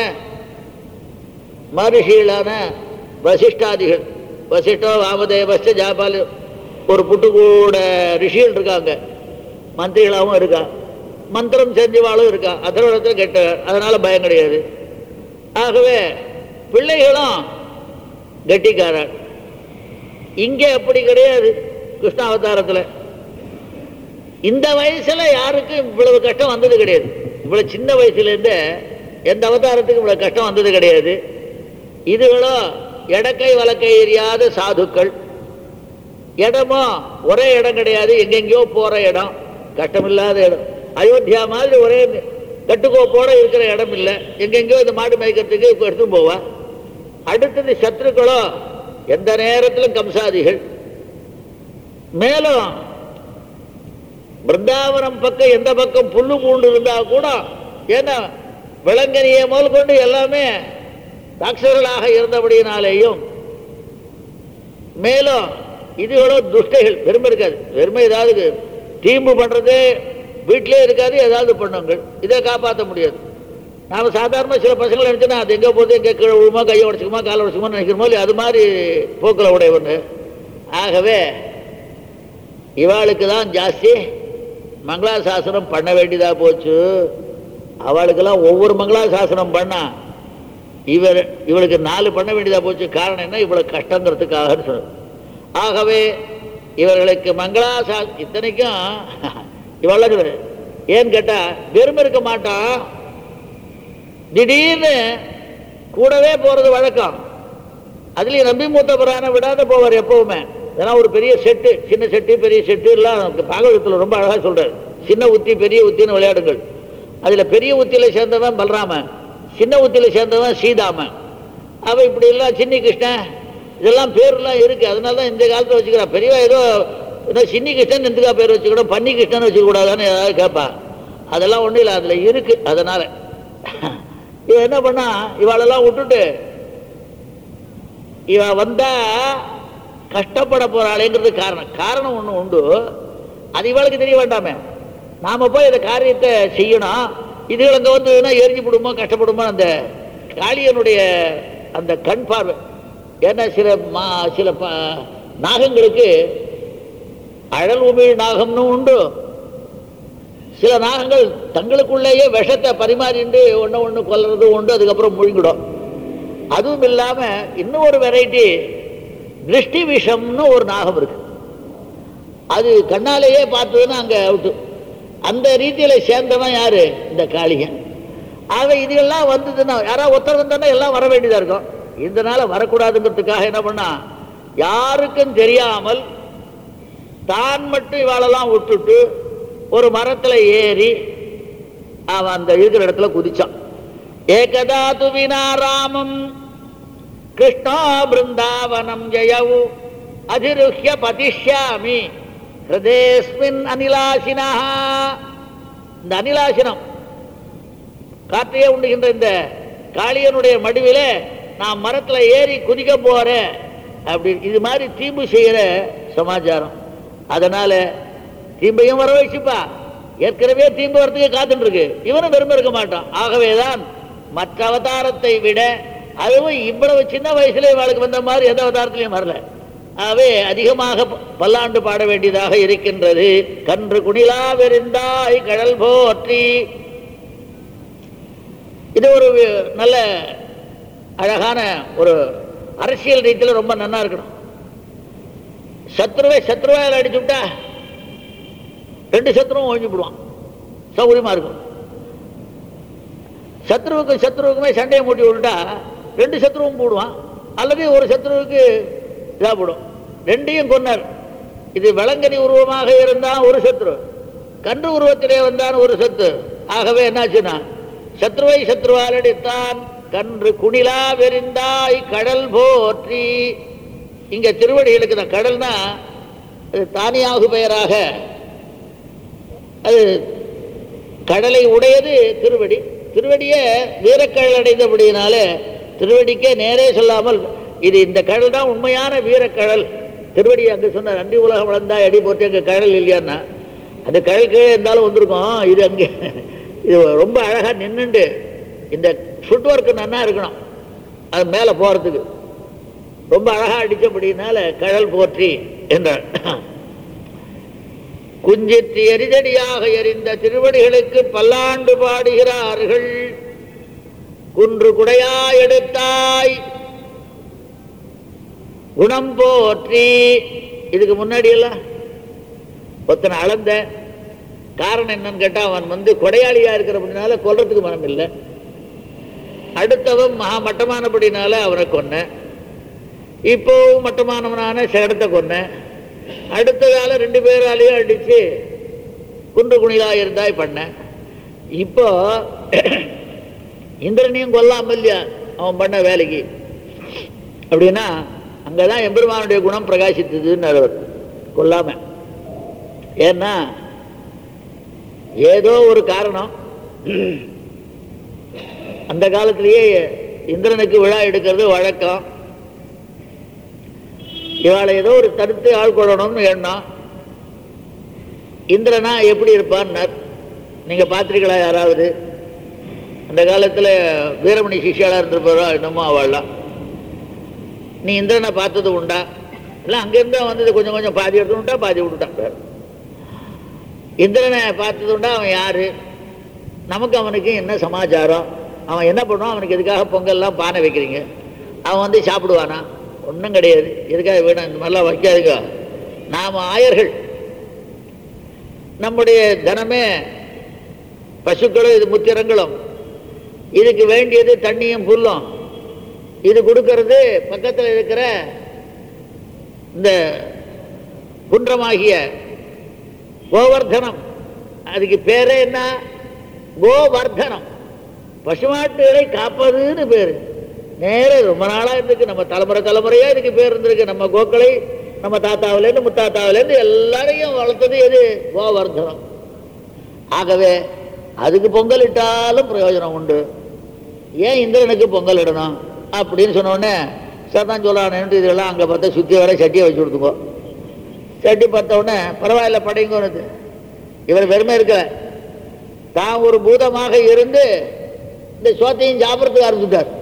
மகரிஷிகளான வசிஷ்டாதிகள் வசிஷ்டோ வாமதேவஸ்ட ஜாபாலு ஒரு புட்டு கூட ரிஷிகள் இருக்காங்க மந்திரிகளாகவும் இருக்கா மந்திரம் செஞ்சவாளும் இருக்கா அதர்வணத்தில் கெட்ட அதனால பயம் கிடையாது ஆகவே பிள்ளைகளும் கெட்டிக்காரர் இங்கே அப்படி கிடையாது கிருஷ்ணாவதாரத்தில் இந்த வயசுல யாருக்கும் இவ்வளவு கஷ்டம் வந்தது கிடையாது இவ்வளவு சின்ன வயசுல இருந்து எந்த அவதாரத்துக்கும் இவ்வளவு கஷ்டம் வந்தது கிடையாது இதுகளோ எடக்கை வழக்கை எறியாத சாதுக்கள் இடமோ ஒரே இடம் கிடையாது எங்கெங்கேயோ போற இடம் கஷ்டமில்லாத இடம் அயோத்தியா மாதிரி ஒரே கட்டுக்கோப்போட இருக்கிற இடம் இல்லை எங்கெங்கேயோ இந்த மாடு மேய்க்கிறதுக்கு இப்போ எடுத்துன்னு போவா அடுத்தது சத்ருக்களோ எந்த நேரத்திலும் கம்சாதிகள் மேலும் பிருந்தாவனம் பக்கம் எந்த பக்கம் புல்லு பூண்டு இருந்தா கூட ஏன்னா விலங்கனியை முதல் கொண்டு எல்லாமே ராட்சர்களாக இருந்தபடியினாலேயும் மேலும் இதுகளோ துஷ்டைகள் பெருமை இருக்காது பெருமை ஏதாவது தீம்பு பண்றது வீட்டிலே இருக்காது ஏதாவது பண்ணுங்கள் இதை காப்பாற்ற முடியாது நாம சாதாரண சில பசங்களை நினைச்சோன்னா அது எங்கே போகுது எங்கே கீழே விழுமா கையை உடச்சுக்குமா காலை உடச்சுக்குமா நினைக்கிறோமோ இல்லையா அது மாதிரி போக்கில் உடையவன்னு ஆகவே இவாளுக்கு தான் ஜாஸ்தி மங்களாசாசனம் பண்ண வேண்டியதா போச்சு அவளுக்கெல்லாம் ஒவ்வொரு மங்களாசாசனம் பண்ணா இவர் இவளுக்கு நாலு பண்ண வேண்டியதா போச்சு காரணம் என்ன இவ்வளவு கஷ்டங்கிறதுக்காக சொல் ஆகவே இவர்களுக்கு மங்களாசா இத்தனைக்கும் இவளுக்கு ஏன்னு கேட்டா வெறுமை இருக்க மாட்டான் திடீர்னு கூடவே போறது வழக்கம் அதுலயும் நம்பி மூத்த புராணம் விடாத போவார் எப்பவுமே ஏன்னா ஒரு பெரிய செட்டு சின்ன செட்டு பெரிய செட்டு எல்லாம் பாகவதத்தில் ரொம்ப அழகா சொல்றாரு சின்ன உத்தி பெரிய உத்தின்னு விளையாடுங்கள் அதுல பெரிய உத்தியில சேர்ந்தவன் பலராமன் சின்ன உத்தியில சேர்ந்தவன் சீதாமன் அவ இப்படி எல்லாம் சின்னி கிருஷ்ணன் இதெல்லாம் பேர்லாம் இருக்கு அதனால தான் இந்த காலத்துல வச்சுக்கிறான் பெரியவா ஏதோ ஏதோ சின்னி கிருஷ்ணன் எதுக்கா பேர் வச்சுக்கணும் பன்னி கிருஷ்ணன் வச்சுக்கூடாதான்னு ஏதாவது கேட்பா அதெல்லாம் ஒன்றும் இல்லை அதுல இருக்கு அதனால இவன் என்ன பண்ணா இவாளெல்லாம் விட்டுட்டு இவ வந்தா கஷ்டப்பட போறாளேங்கிறது காரணம் காரணம் ஒண்ணு உண்டு அது இவளுக்கு தெரிய வேண்டாமே நாம போய் இந்த காரியத்தை செய்யணும் இதுகள் அங்க வந்ததுன்னா எரிஞ்சு விடுமோ கஷ்டப்படுமோ அந்த காளியனுடைய அந்த கண் பார்வை ஏன்னா சில மா சில ப- நாகங்களுக்கு அழல் உமிழ் நாகம்னு உண்டு சில நாகங்கள் தங்களுக்குள்ளேயே விஷத்தை பரிமாறிண்டு ஒன்று ஒன்று கொல்றது உண்டு அதுக்கப்புறம் முழுங்கிடும் அதுவும் இல்லாம இன்னும் ஒரு வெரைட்டி திருஷ்டி விஷம்னு ஒரு நாகம் இருக்கு அது கண்ணாலேயே பார்த்ததுன்னா அங்க அவுட்டு அந்த ரீதியில சேர்ந்தவன் யாரு இந்த காளிகன் ஆக இதெல்லாம் வந்ததுன்னா யாராவது ஒருத்தர் வந்தானா எல்லாம் வர வேண்டியதா இருக்கும் இதனால வரக்கூடாதுங்கிறதுக்காக என்ன பண்ணா யாருக்கும் தெரியாமல் தான் மட்டும் இவாளெல்லாம் விட்டுட்டு ஒரு மரத்துல ஏறி அவன் அந்த இருக்கிற இடத்துல குதிச்சான் ஏகதா துவினா ராமம் கிருஷ்ணா பிருந்தாவனம் ஜயவு அதிருஹ்ய பதிஷ்யாமி ஹிருதேஸ்மின் அனிலாசினா இந்த அனிலாசினம் காற்றையே உண்டுகின்ற இந்த காளியனுடைய மடிவிலே நான் மரத்துல ஏறி குதிக்க போறேன் அப்படி இது மாதிரி தீம்பு செய்யற சமாச்சாரம் அதனால தீம்பையும் வர வச்சுப்பா ஏற்கனவே தீம்பு வரத்துக்கு காத்துட்டு இருக்கு இவனும் விரும்ப இருக்க மாட்டான் ஆகவேதான் மற்ற அவதாரத்தை விட அதுவும் இவ்வளவு சின்ன வயசுல இவளுக்கு வந்த மாதிரி எந்த அவதாரத்திலையும் வரல ஆகவே அதிகமாக ப- பல்லாண்டு பாட வேண்டியதாக இருக்கின்றது கன்று குணிலா வெறிந்தாய் கடல் போற்றி இது ஒரு வி- நல்ல அழகான ஒரு அரசியல் ரீதியில் ரொம்ப நன்னா இருக்கணும் சத்ருவை சத்ருவாயில் அடிச்சு விட்டா ரெண்டு சத்ருவும் ஒழிஞ்சு விடுவான் சௌகரியமா இருக்கும் சத்ருவுக்கும் சத்ருவுக்குமே சண்டையை மூட்டி விட்டுட்டா ரெண்டு சத்ருவும் போடுவான் அல்லது ஒரு சத்ருவுக்கு இதா போடும் ரெண்டையும் கொன்னார் இது விலங்கனி உருவமாக இருந்தான் ஒரு சத்ரு கன்று உருவத்திலே வந்தான் ஒரு சத்து ஆகவே என்னாச்சுன்னா சத்ருவை சத்ருவால் அடித்தான் கன்று குணிலா வெறிந்தாய் கடல் போற்றி இங்க திருவடிகளுக்கு தான் கடல்னா அது தானியாகு பெயராக அது கடலை உடையது திருவடி திருவடியை வீரக்கடல் அடைந்தபடியினால திருவடிக்கே நேரே சொல்லாமல் இது இந்த கடல் தான் உண்மையான வீரக்கடல் திருவடி அங்கே சொன்னார் அன்றி உலகம் வளர்ந்தா அடி போட்டு அங்கே கடல் இல்லையான்னா அந்த கடல் கீழே இருந்தாலும் வந்திருக்கும் இது அங்கே இது ரொம்ப அழகாக நின்றுண்டு இந்த ஃபுட் ஒர்க்கு நன்னா இருக்கணும் அது மேலே போகிறதுக்கு ரொம்ப அழகாக அடித்தபடினால கடல் போற்றி என்றார் குஞ்சித்து எரிதடியாக எரிந்த திருவடிகளுக்கு பல்லாண்டு பாடுகிறார்கள் குன்று குடையா எடுத்தாய் குணம் போற்றி இதுக்கு முன்னாடி எல்லாம் ஒருத்தனை அளந்த காரணம் என்னன்னு கேட்டா அவன் வந்து கொடையாளியா இருக்கிறபடினால கொல்றதுக்கு மனம் இல்லை அடுத்தவன் மகா மட்டமானபடினால அவனை கொன்ன இப்போ மட்டமானவனான சேடத்தை கொன்ன அடுத்ததால ரெண்டு பேராலையும் அடிச்சு குன்று குணிலா இருந்தாய் பண்ண இப்போ இந்திரனையும் கொல்லாம இல்லையா அவன் பண்ண வேலைக்கு அப்படின்னா அங்கதான் எம்பெருமானுடைய குணம் பிரகாசித்ததுன்னு அவர் கொல்லாம ஏன்னா ஏதோ ஒரு காரணம் அந்த காலத்திலேயே இந்திரனுக்கு விழா எடுக்கிறது வழக்கம் இவாளை ஏதோ ஒரு தடுத்து ஆள்கொள்ளணும்னு எண்ணம் இந்திரனா எப்படி இருப்பான்னார் நீங்க பார்த்திருக்கீங்களா யாராவது அந்த காலத்துல வீரமணி சிஷியாளா இருந்திருப்பாரோ என்னமோ அவள்லாம் நீ இந்திரனை பார்த்தது உண்டா இல்லை அங்கிருந்து வந்தது கொஞ்சம் கொஞ்சம் பாதி எடுத்து உண்டா பாதி விட்டுட்டான் பேர் இந்திரனை பார்த்தது உண்டா அவன் யாரு நமக்கு அவனுக்கு என்ன சமாச்சாரம் அவன் என்ன பண்ணுவான் அவனுக்கு எதுக்காக பொங்கல்லாம் பானை வைக்கிறீங்க அவன் வந்து சாப்பிடுவானா ஒன்றும் கிடையாது எதுக்காக வேணும் இந்த மாதிரிலாம் வைக்காதுங்க நாம் ஆயர்கள் நம்முடைய தனமே பசுக்களும் இது முத்திரங்களும் இதுக்கு வேண்டியது தண்ணியும் புல்லும் இது கொடுக்கறது பக்கத்தில் இருக்கிற இந்த குன்றமாகிய கோவர்தனம் அதுக்கு பேரே என்ன கோவர்தனம் பசுமாட்டுகளை காப்பதுன்னு பேரு நேர ரொம்ப நாளா இருந்திருக்கு நம்ம தலைமுறை தலைமுறையா இதுக்கு பேர் இருந்திருக்கு நம்ம கோக்களை நம்ம தாத்தாவிலேருந்து முத்தாத்தாவிலேருந்து எல்லாரையும் வளர்த்தது எது கோவர்தனம் ஆகவே அதுக்கு பொங்கல் இட்டாலும் பிரயோஜனம் உண்டு ஏன் இந்திரனுக்கு பொங்கல் இடணும் அப்படின்னு சொன்ன உடனே சதான் சொல்லானேன்ட்டு இதெல்லாம் அங்கே பார்த்தா சுற்றி வர சட்டியை வச்சு கொடுத்துக்கோ சட்டி பார்த்த உடனே பரவாயில்ல படைங்கன்னு இவர் வெறுமை இருக்கல தான் ஒரு பூதமாக இருந்து இந்த சோத்தையும் சாப்பிட்றதுக்கு ஆரம்பிச்சுட்டார்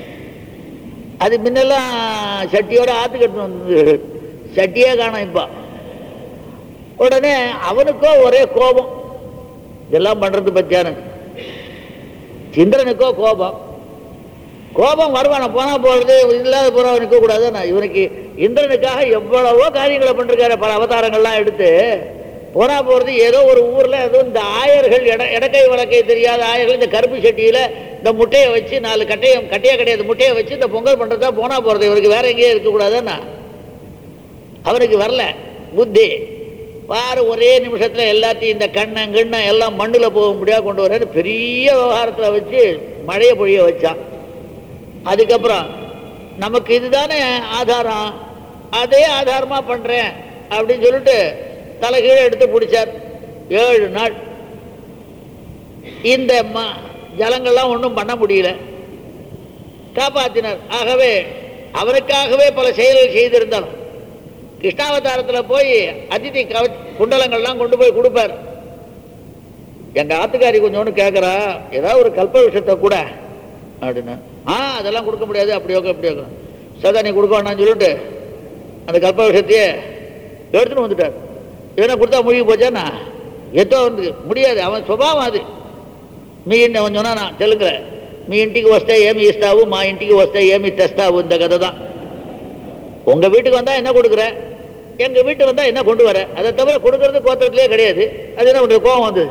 அது முன்னெல்லாம் சட்டியோட ஆத்து கட்டணும் வந்து சட்டியே காணும் இப்போ உடனே அவனுக்கோ ஒரே கோபம் இதெல்லாம் பண்றது பத்தியான இந்திரனுக்கோ கோபம் கோபம் வருவான போனா போறது இல்லாத போறவன் நிற்க கூடாது இவனுக்கு இந்திரனுக்காக எவ்வளவோ காரியங்களை பண்ணிருக்காரு பல அவதாரங்கள்லாம் எடுத்து போனா போறது ஏதோ ஒரு ஊர்ல ஏதோ இந்த ஆயர்கள் எட இடக்கை வழக்கை தெரியாத ஆயர்கள் இந்த கருப்பு சட்டியில இந்த முட்டையை வச்சு நாலு கட்டையை கட்டையா கிடையாது முட்டையை வச்சு இந்த பொங்கல் பண்றதா போனா போறது இவருக்கு வேற எங்கேயும் இருக்கக்கூடாதுன்னா அவனுக்கு வரல புத்தி பாரு ஒரே நிமிஷத்துல எல்லாத்தையும் இந்த கண்ணன் கிண்ணம் எல்லாம் மண்ணுல போக முடியாது கொண்டு வர பெரிய விவகாரத்துல வச்சு மழையை பொழிய வச்சான் அதுக்கப்புறம் நமக்கு இதுதானே ஆதாரம் அதே ஆதாரமா பண்றேன் அப்படின்னு சொல்லிட்டு தலைகீழ எடுத்து பிடிச்சார் ஏழு நாள் இந்த ம- ஜலங்கள்லாம் ஒன்றும் பண்ண முடியல காப்பாத்தினார் ஆகவே அவருக்காகவே பல செயல்கள் செய்திருந்தாலும் கிருஷ்ணாவதாரத்தில் போய் அதிதி கவ குண்டலங்கள்லாம் கொண்டு போய் கொடுப்பார் எங்க ஆத்துக்காரி கொஞ்சோண்டு கேட்குறா ஏதாவது ஒரு கல்ப விஷயத்தை கூட அப்படின்னு ஆ அதெல்லாம் கொடுக்க முடியாது அப்படி வைக்க அப்படி வைக்கணும் சதா நீ கொடுக்க வேணாம்னு சொல்லிட்டு அந்த கல்ப விஷயத்தையே எடுத்துன்னு வந்துட்டார் இவனை கொடுத்தா மூழ்கி போச்சானா எத்தோ வந்து முடியாது அவன் சுபாவம் அது మీ ఇంటి அவன் சொன்னா தெலுங்குல మీ ఇంటికి వస్తే ఏమి ఇస్తావు మా ఇంటికి వస్తే ఏమి తెస్తావు இந்த கதை தான் உங்க வீட்டுக்கு வந்தா என்ன கொடுக்குற எங்க வீட்டுக்கு வந்தா என்ன கொண்டு வர அதை தவிர கொடுக்கறது கோத்திரத்திலே கிடையாது அது என்ன பண்றது கோபம் வந்தது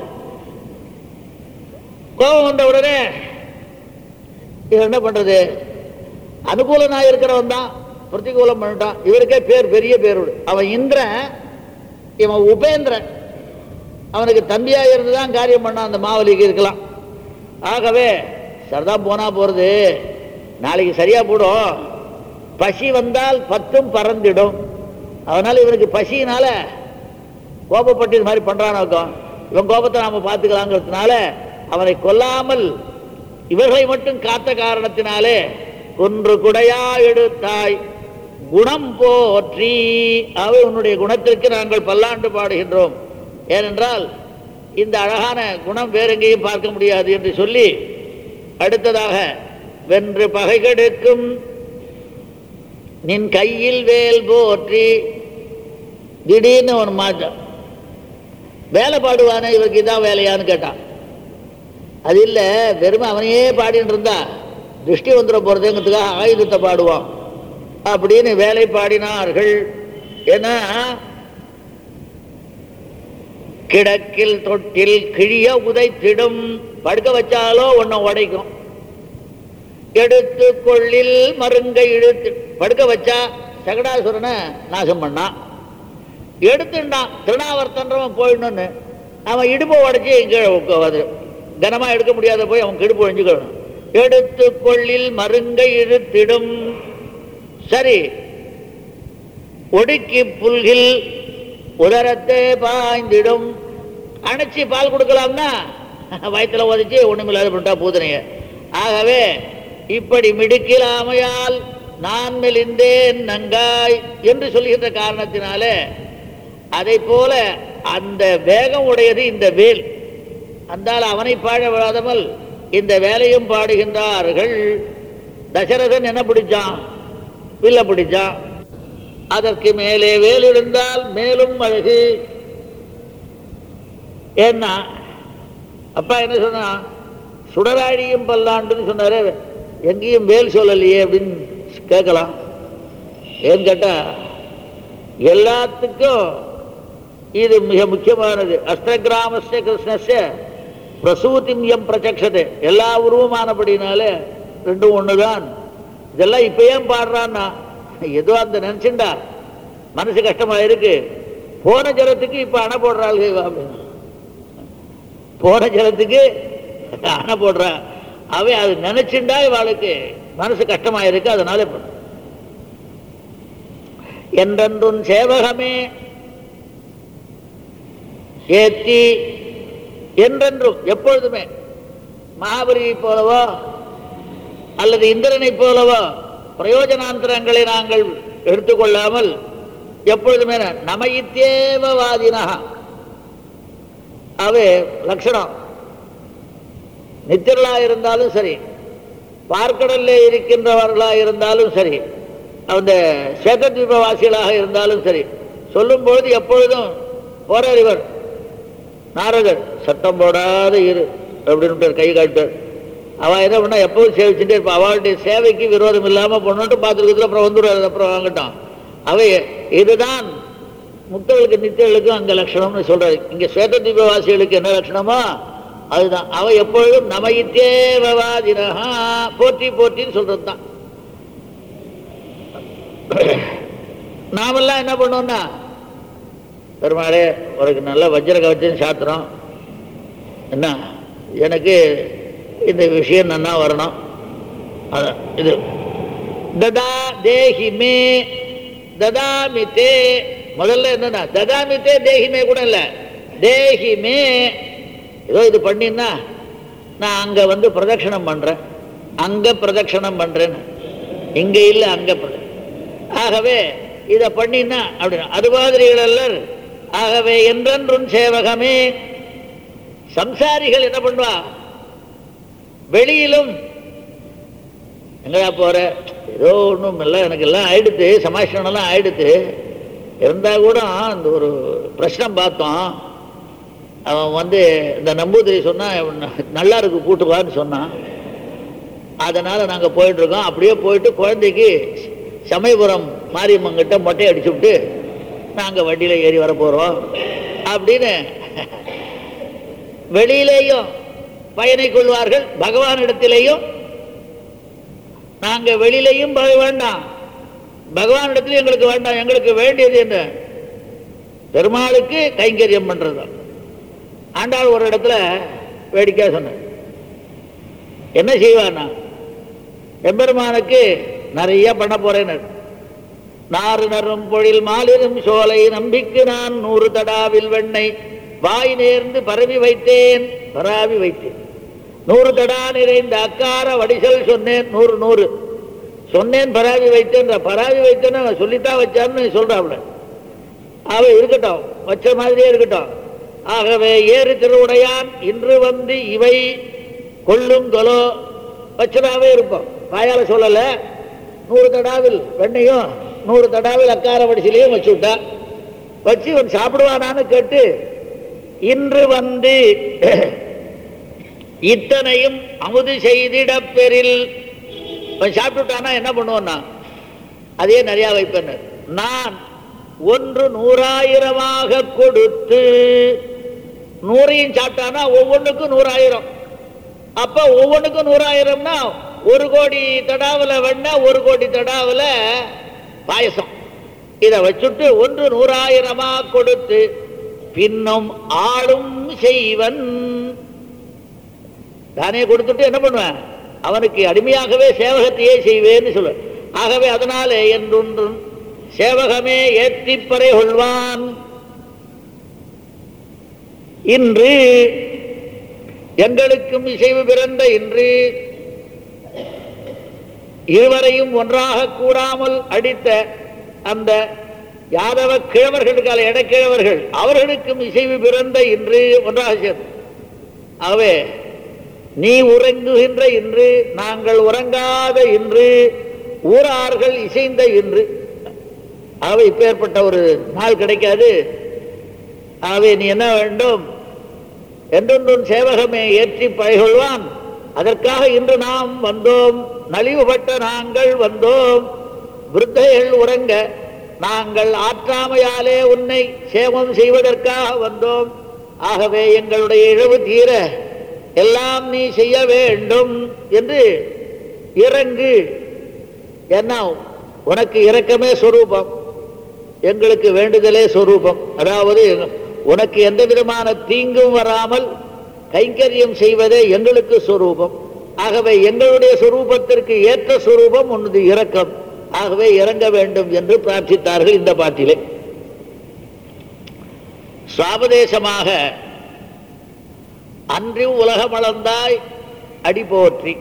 கோபம் வந்த உடனே இவன் என்ன பண்றது அனுகூலனா இருக்கிறவன் தான் பிரதிகூலம் பண்ணிட்டான் இவருக்கே பேர் பெரிய பேர் உண்டு. அவன் இந்திரன் இவன் உபேந்திரன் அவனுக்கு தம்பியா இருந்து தான் காரியம் பண்ணான் அந்த மாவலிக்கு இருக்கலாம் ஆகவே சரிதான் போனா போறது நாளைக்கு சரியா போடும் பசி வந்தால் பத்தும் பறந்திடும் அதனால இவனுக்கு பசியினால கோபப்பட்டு இது மாதிரி பண்றான்னு இருக்கும் இவன் கோபத்தை நாம பார்த்துக்கலாங்கிறதுனால அவனை கொல்லாமல் இவர்களை மட்டும் காத்த காரணத்தினாலே கொன்று குடையா எடுத்தாய் குணம் போற்றி அவை உன்னுடைய குணத்திற்கு நாங்கள் பல்லாண்டு பாடுகின்றோம் ஏனென்றால் இந்த அழகான குணம் வேற எங்கேயும் பார்க்க முடியாது என்று சொல்லி அடுத்ததாக வென்று பகை கெடுக்கும் நின் கையில் வேல் போற்றி திடீர்னு ஒரு மாற்றம் வேலை பாடுவானே இவருக்கு இதான் வேலையான்னு கேட்டான் அது இல்லை வெறுமை அவனையே பாடிட்டு இருந்தா திருஷ்டி வந்துட போறதுங்கிறதுக்காக ஆயுதத்தை பாடுவான் அப்படின்னு வேலை பாடினார்கள் ஏன்னா கிடக்கில் தொட்டில் கிழிய உதைத்திடும் படுக்க வச்சாலோ ஒன்ன உடைக்கும் எடுத்து கொள்ளில் மருங்கை இழுத்து படுக்க வச்சா சகடாசுரனை நாசம் பண்ணான் எடுத்துட்டான் திருநாவர்த்தன்றவன் போயிடணும்னு அவன் இடுப்பை உடைச்சி கீழே உட்காது கனமா எடுக்க முடியாத போய் அவன் கிடுப்பு ஒழிஞ்சுக்கணும் எடுத்து கொள்ளில் மருங்கை இழுத்திடும் சரி ஒடுக்கி புல்கில் உதரத்தை பாய்ந்திடும் அணைச்சி பால் கொடுக்கலாம்னா வயிற்றுல உதச்சி ஒண்ணுமில்லாத பண்ணிட்டா பூதனைய ஆகவே இப்படி மிடுக்கிலாமையால் நான் மெலிந்தேன் நங்காய் என்று சொல்லுகின்ற காரணத்தினாலே அதை போல அந்த வேகம் உடையது இந்த வேல் அந்தால் அவனை பாட விடாதமல் இந்த வேலையும் பாடுகின்றார்கள் தசரதன் என்ன பிடிச்சான் வில்ல பிடிச்சான் அதற்கு மேலே வேல் இருந்தால் மேலும் அழகு ஏன்னா அப்பா என்ன சொன்னா சுடராழியும் பல்லாண்டுன்னு சொன்னாரு எங்கேயும் வேல் சொல்லலையே அப்படின்னு கேட்கலாம் ஏன்னு கேட்டா எல்லாத்துக்கும் இது மிக முக்கியமானது அஷ்டகிராமஸ்ய கிருஷ்ணஸ்ய பிரசூதிம் எம் பிரச்சக்ஷது எல்லா உருவமானபடினாலே ரெண்டும் ஒண்ணுதான் இதெல்லாம் இப்ப ஏன் பாடுறான்னா ஏதோ அந்த நினைச்சுண்டா மனசு கஷ்டமா இருக்கு போன ஜலத்துக்கு இப்ப அணை போடுறாள் அப்படின்னு போன ஜலத்துக்கு அணை போடுறா அவை அது நினைச்சுண்டா இவாளுக்கு மனசு கஷ்டமா இருக்கு அதனால இப்ப என்றென்றும் சேவகமே ஏத்தி என்றென்றும் எப்பொழுதுமே மகாபலியை போலவோ அல்லது இந்திரனை போலவோ பிரயோஜனாந்தரங்களை நாங்கள் எடுத்துக்கொள்ளாமல் எப்பொழுதுமே நமயித்தேவவாதினா அவை லட்சணம் நித்திரலா இருந்தாலும் சரி பார்க்கடல்ல இருக்கின்றவர்களா இருந்தாலும் சரி அந்த சேதத்வீபவாசிகளாக இருந்தாலும் சரி சொல்லும்பொழுது எப்பொழுதும் போறார் இவர் நாரதர் சத்தம் போடாத இரு அப்படின்னு கை காட்டார் அவ என்ன பண்ணா எப்பவும் சேவிச்சுட்டே இருப்பா அவளுடைய சேவைக்கு விரோதம் இல்லாம பொண்ணுட்டு பார்த்துருக்கிறதுல அப்புறம் வந்துடுவாரு அப்புறம் வாங்கட்டும் அவை இதுதான் முக்தர்களுக்கு நித்தியர்களுக்கும் அங்க லட்சணம்னு சொல்றாரு இங்க சுவேத தீபவாசிகளுக்கு என்ன லட்சணமோ அதுதான் அவ எப்பொழுதும் நமயித்தேவவாதினஹா போற்றி போற்றின்னு சொல்றது தான் நாமெல்லாம் என்ன பண்ணுவோம்னா பெருமாளே உனக்கு நல்ல வஜ்ர கவச்சம் சாத்திரம் என்ன எனக்கு இந்த விஷயம் நன்னா வரணும் அதான் இது ததா தேஹி மே ததாமி தே முதல்ல என்னன்னா ததாமி தே தேஹி மே கூட இல்லை தேஹி மே ஏதோ இது பண்ணின்னா நான் அங்க வந்து பிரதட்சணம் பண்றேன் அங்க பிரதட்சணம் பண்றேன்னு இங்க இல்லை அங்க பிரத- ஆகவே இதை பண்ணினா அப்படின்னா அது மாதிரிகள் அல்லர் ஆகவே என்றென்றும் சேவகமே சம்சாரிகள் என்ன பண்ணுவா வெளியிலும் எங்கடா போற ஏதோ ஒன்றும் இல்லை எனக்கு எல்லாம் ஆயிடுத்து சமாஷணம்லாம் ஆயிடுத்து இருந்தா கூட அந்த ஒரு பிரச்சனை பார்த்தோம் அவன் வந்து இந்த நம்பூதிரி சொன்னா நல்லா இருக்கு கூட்டுவான்னு சொன்னான் அதனால நாங்க போயிட்டு இருக்கோம் அப்படியே போயிட்டு குழந்தைக்கு சமயபுரம் மாரியம்மங்கிட்ட மொட்டை அடிச்சு விட்டு நாங்க வண்டியில ஏறி வர போறோம் அப்படின்னு வெளியிலேயும் பயனை கொள்வார்கள் பகவானிடத்திலேயும் நாங்க வெளியிலையும் போக வேண்டாம் பகவானிடத்திலும் எங்களுக்கு வேண்டாம் எங்களுக்கு வேண்டியது என்ன பெருமாளுக்கு கைங்கரியம் பண்றது ஆண்டாள் ஒரு இடத்துல வேடிக்கையா சொன்ன என்ன செய்வானா எம்பெருமானுக்கு நிறைய பண்ண போறேன்னு நாறு நரும் பொழில் மாலிரும் சோலை நம்பிக்கு நான் நூறு தடாவில் வெண்ணெய் வாய் நேர்ந்து பரவி வைத்தேன் பராவி வைத்தேன் நூறு தடா நிறைந்த அக்கார வடிசல் சொன்னேன் நூறு நூறு சொன்னேன் பராவி வைத்தேன் பராவி வைத்தேன்னு அவன் சொல்லித்தான் வச்சான்னு சொல்றாப்ல அவ இருக்கட்டும் வச்ச மாதிரியே இருக்கட்டும் ஆகவே ஏறு திருவுடையான் இன்று வந்து இவை கொள்ளும் தொலோ வச்சதாவே இருப்போம் வாயால சொல்லல நூறு தடாவில் வெண்ணையும் நூறு தடாவில் அக்கார வடிசிலையும் வச்சு விட்டா வச்சு இவன் சாப்பிடுவானான்னு கேட்டு இன்று வந்து இத்தனையும் அமுது செய்திடப் பெறில் அவன் சாப்பிட்டுட்டானா என்ன பண்ணுவான்னா அதே நிறைய வைப்பேன் நான் ஒன்று நூறாயிரமாக கொடுத்து நூறையும் சாப்பிட்டானா ஒவ்வொன்றுக்கும் நூறாயிரம் அப்ப ஒவ்வொன்றுக்கும் நூறாயிரம்னா ஒரு கோடி தடாவில் வெண்ணா ஒரு கோடி தடாவில் பாயசம் இதை வச்சுட்டு ஒன்று நூறாயிரமா கொடுத்து பின்னும் ஆளும் செய்வன் தானே கொடுத்துட்டு என்ன பண்ணுவேன் அவனுக்கு அடிமையாகவே சேவகத்தையே செய்வேன்னு சொல்ல ஆகவே அதனாலே என்றொன்றும் சேவகமே ஏற்றிப்பறை கொள்வான் இன்று எங்களுக்கும் இசைவு பிறந்த இன்று இருவரையும் ஒன்றாக கூடாமல் அடித்த அந்த யாதவ கிழவர்களுக்கால இடக்கிழவர்கள் அவர்களுக்கும் இசைவு பிறந்த இன்று ஒன்றாக சேர்ந்து ஆகவே நீ உறங்குகின்ற இன்று நாங்கள் உறங்காத இன்று ஊரார்கள் இசைந்த இன்று ஆகவே இப்பேற்பட்ட ஒரு நாள் கிடைக்காது ஆகவே நீ என்ன வேண்டும் என்றொன்றும் சேவகமே ஏற்றி பழகொள்வான் அதற்காக இன்று நாம் வந்தோம் நலிவுபட்ட நாங்கள் வந்தோம் விருத்தைகள் உறங்க நாங்கள் ஆற்றாமையாலே உன்னை சேமம் செய்வதற்காக வந்தோம் ஆகவே எங்களுடைய இழவு தீர எல்லாம் நீ செய்ய வேண்டும் என்று இறங்கு என்ன உனக்கு இரக்கமே சொரூபம் எங்களுக்கு வேண்டுதலே சொரூபம் அதாவது உனக்கு எந்த விதமான தீங்கும் வராமல் கைங்கரியம் செய்வதே எங்களுக்கு சொரூபம் ஆகவே எங்களுடைய சொரூபத்திற்கு ஏற்ற சொரூபம் உனது இரக்கம் ஆகவே இறங்க வேண்டும் என்று பிரார்த்தித்தார்கள் இந்த பாட்டிலே சுவாபதேசமாக அன்று உலகமளந்தாய் அடி போற்றி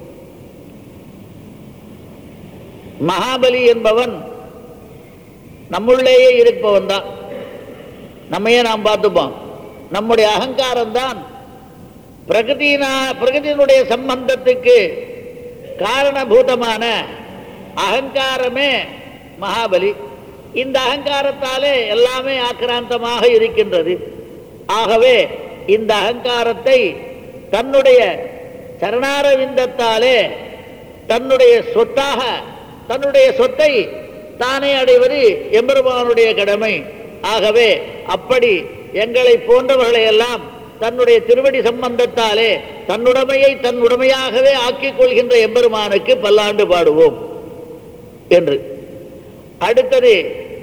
மகாபலி என்பவன் நம்முள்ளேயே இருப்பவன் தான் நம்மையே நாம் பார்த்துப்போம் நம்முடைய அகங்காரம் தான் பிரகதியினா பிரகதியினுடைய சம்பந்தத்துக்கு காரணபூதமான அகங்காரமே மகாபலி இந்த அகங்காரத்தாலே எல்லாமே ஆக்கிராந்தமாக இருக்கின்றது ஆகவே இந்த அகங்காரத்தை தன்னுடைய சரணாரவிந்தத்தாலே தன்னுடைய சொத்தாக தன்னுடைய சொத்தை தானே அடைவது எம்பெருமானுடைய கடமை ஆகவே அப்படி எங்களை போன்றவர்களை எல்லாம் தன்னுடைய திருவடி சம்பந்தத்தாலே தன்னுடைமையை தன் உடைமையாகவே ஆக்கிக் கொள்கின்ற எம்பெருமானுக்கு பல்லாண்டு பாடுவோம் என்று அடுத்தது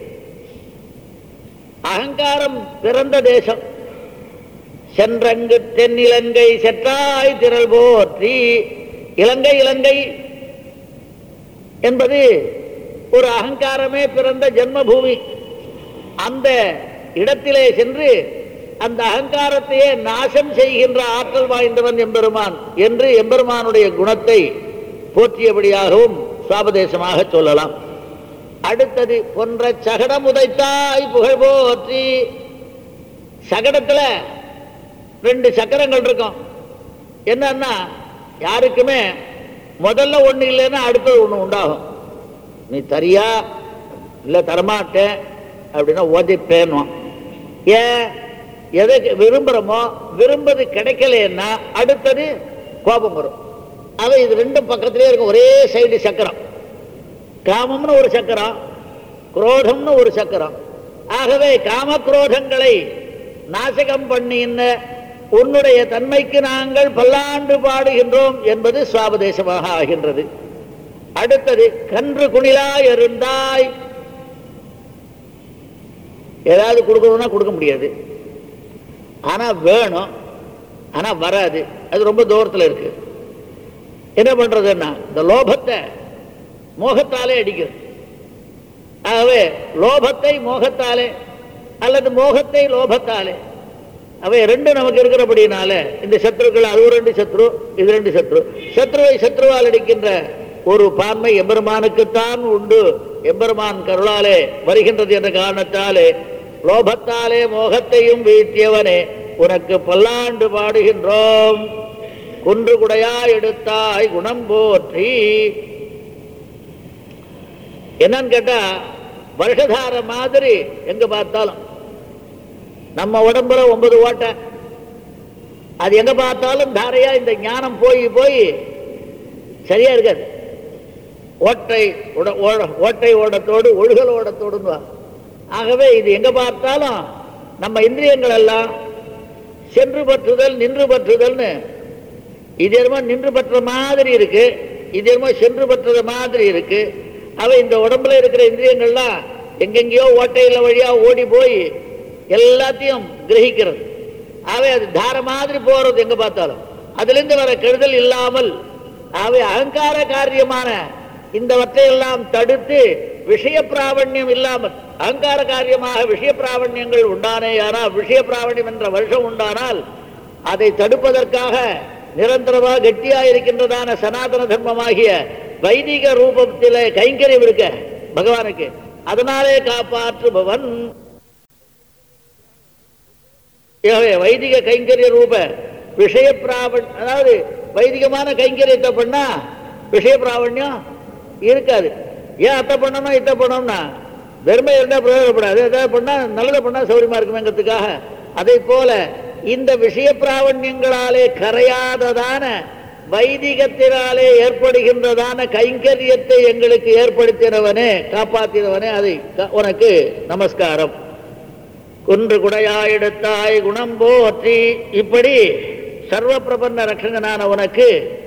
அகங்காரம் பிறந்த தேசம் சென்றங்கு தென்னிலங்கை செற்றாய் திரள் போற்றி இலங்கை இலங்கை என்பது ஒரு அகங்காரமே பிறந்த ஜென்மபூமி அந்த இடத்திலே சென்று அந்த அகங்காரத்தையே நாசம் செய்கின்ற ஆற்றல் வாய்ந்தவன் எம்பெருமான் என்று எம்பெருமானுடைய குணத்தை போற்றியபடியாகவும் சுவாபதேசமாக சொல்லலாம் அடுத்தது பொன்ற சகடம் உதைத்தாய் புகழ் போற்றி சகடத்துல ரெண்டு சக்கரங்கள் இருக்கும் என்னன்னா யாருக்குமே முதல்ல ஒண்ணு இல்லைன்னா அடுத்தது ஒண்ணு உண்டாகும் நீ தரியா இல்ல தரமாட்டேன் அப்படின்னா ஓதிப்பேன்னுவான் ஏன் எதை விரும்புறோமோ விரும்புறது கிடைக்கலன்னா அடுத்தது கோபம் வரும் அவ இது ரெண்டும் பக்கத்திலே இருக்கும் ஒரே சைடு சக்கரம் காமம்னு ஒரு சக்கரம் குரோதம்னு ஒரு சக்கரம் ஆகவே காம குரோதங்களை நாசகம் பண்ணின உன்னுடைய தன்மைக்கு நாங்கள் பல்லாண்டு பாடுகின்றோம் என்பது சுவாபதேசமாக ஆகின்றது அடுத்தது கன்று குணிலா இருந்தாய் ஏதாவது கொடுக்கணும்னா கொடுக்க முடியாது ஆனா வேணும் ஆனா வராது அது ரொம்ப தூரத்தில் இருக்கு என்ன பண்றதுன்னா இந்த லோபத்தை மோகத்தாலே அடிக்கிறது ஆகவே லோபத்தை மோகத்தாலே அல்லது மோகத்தை லோபத்தாலே அவை ரெண்டு நமக்கு இருக்கிறபடினால இந்த சத்ருக்கள் அது ஒரு ரெண்டு சத்ரு இது ரெண்டு சத்ரு சத்ருவை சத்ருவால் அடிக்கின்ற ஒரு பான்மை எம்பெருமானுக்குத்தான் உண்டு எம்பெருமான் கருளாலே வருகின்றது என்ற காரணத்தாலே லோபத்தாலே மோகத்தையும் வீழ்த்தியவனே உனக்கு பல்லாண்டு பாடுகின்றோம் குன்று குடையா எடுத்தாய் குணம் போற்றி என்னன்னு கேட்டா வருஷதார மாதிரி எங்க பார்த்தாலும் நம்ம உடம்புல ஒன்பது ஓட்டை அது எங்க பார்த்தாலும் தாரையா இந்த ஞானம் போய் போய் சரியா இருக்காது ஓட்டை உட- ஓட- ஓட்டை ஓடத்தோடு ஒழுகல் ஓடத்தோடுன்னு ஆகவே இது எங்க பார்த்தாலும் நம்ம இந்திரியங்கள் எல்லாம் சென்று பற்றுதல் நின்று பற்றுதல்னு இது என்னமோ நின்று பற்ற மாதிரி இருக்கு இது என்னமோ சென்று பற்றுற மாதிரி இருக்கு அவை இந்த உடம்புல இருக்கிற இந்திரியங்கள்லாம் எங்கெங்கேயோ ஓட்டையில வழியா ஓடி போய் எல்லாத்தையும் கிரகிக்கிறது அவை அது தார மாதிரி போறது எங்க பார்த்தாலும் அதிலிருந்து வர கெடுதல் இல்லாமல் அவை அகங்கார காரியமான இந்த வற்றையெல்லாம் தடுத்து விஷய பிராவண்யம் இல்லாமல் அகங்கார காரியமாக விஷய பிராவண்யங்கள் உண்டானேயானால் விஷய பிராவண்யம் என்ற வருஷம் உண்டானால் அதை தடுப்பதற்காக நிரந்தரமாக கெட்டியா இருக்கின்றதான சனாதன தர்மமாகிய வைதிக ரூபத்திலே கைங்கரியம் இருக்க பகவானுக்கு அதனாலே காப்பாற்றுபவன் ஆகவே வைதிக கைங்கரிய ரூப விஷய பிராவண் அதாவது வைதிகமான கைங்கரியத்தை பண்ணா விஷய பிராவண்யம் இருக்காது ஏன் அத்தை பண்ணணும் இத்தை பண்ணணும்னா வெறுமை இருந்தால் பிரயோஜனப்படாது எதாவது பண்ணா நல்லதை பண்ணா சௌரியமா இருக்குமேங்கிறதுக்காக அதை போல இந்த விஷய பிராவண்யங்களாலே கரையாததான வைதிகத்தினாலே ஏற்படுகின்றதான கைங்கரியத்தை எங்களுக்கு ஏற்படுத்தினவனே காப்பாற்றினவனே அதை க- உனக்கு நமஸ்காரம் குன்று குடையாய் எடுத்தாய் குணம் போற்றி இப்படி சர்வ பிரபந்த ரட்சகனான உனக்கு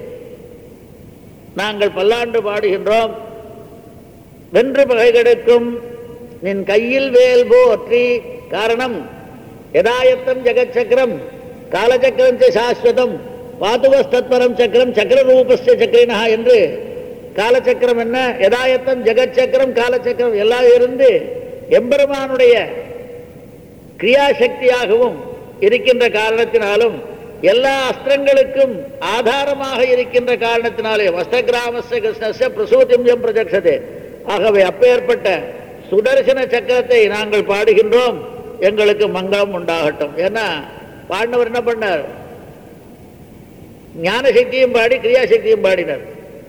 நாங்கள் பல்லாண்டு பாடுகின்றோம் வென்று பகை கெடுக்கும் நின் கையில் வேல் போற்றி காரணம் யதாயத்தம் ஜெகச்சக்கரம் காலச்சக்கரம் ச சாஸ்வதம் பாதுவஸ்தத்வரம் சக்கரம் சக்கர ரூபஸ்ய சக்கரினா என்று காலச்சக்கரம் என்ன யதாயத்தம் ஜெகச்சக்கரம் காலச்சக்கரம் எல்லாம் இருந்து எம்பெருமானுடைய கிரியாசக்தியாகவும் இருக்கின்ற காரணத்தினாலும் எல்லா அஸ்திரங்களுக்கும் ஆதாரமாக இருக்கின்ற காரணத்தினாலே வஸ்திரகிராமஸ்ய கிருஷ்ணஸ்ய பிரசூதிம் எம் பிரஜக்ஷதே ஆகவே அப்பேற்பட்ட சுதர்சன சக்கரத்தை நாங்கள் பாடுகின்றோம் எங்களுக்கு மங்களம் உண்டாகட்டும் ஏன்னா பாடினவர் என்ன பண்ணார் ஞான சக்தியும் பாடி கிரியாசக்தியும் பாடினார்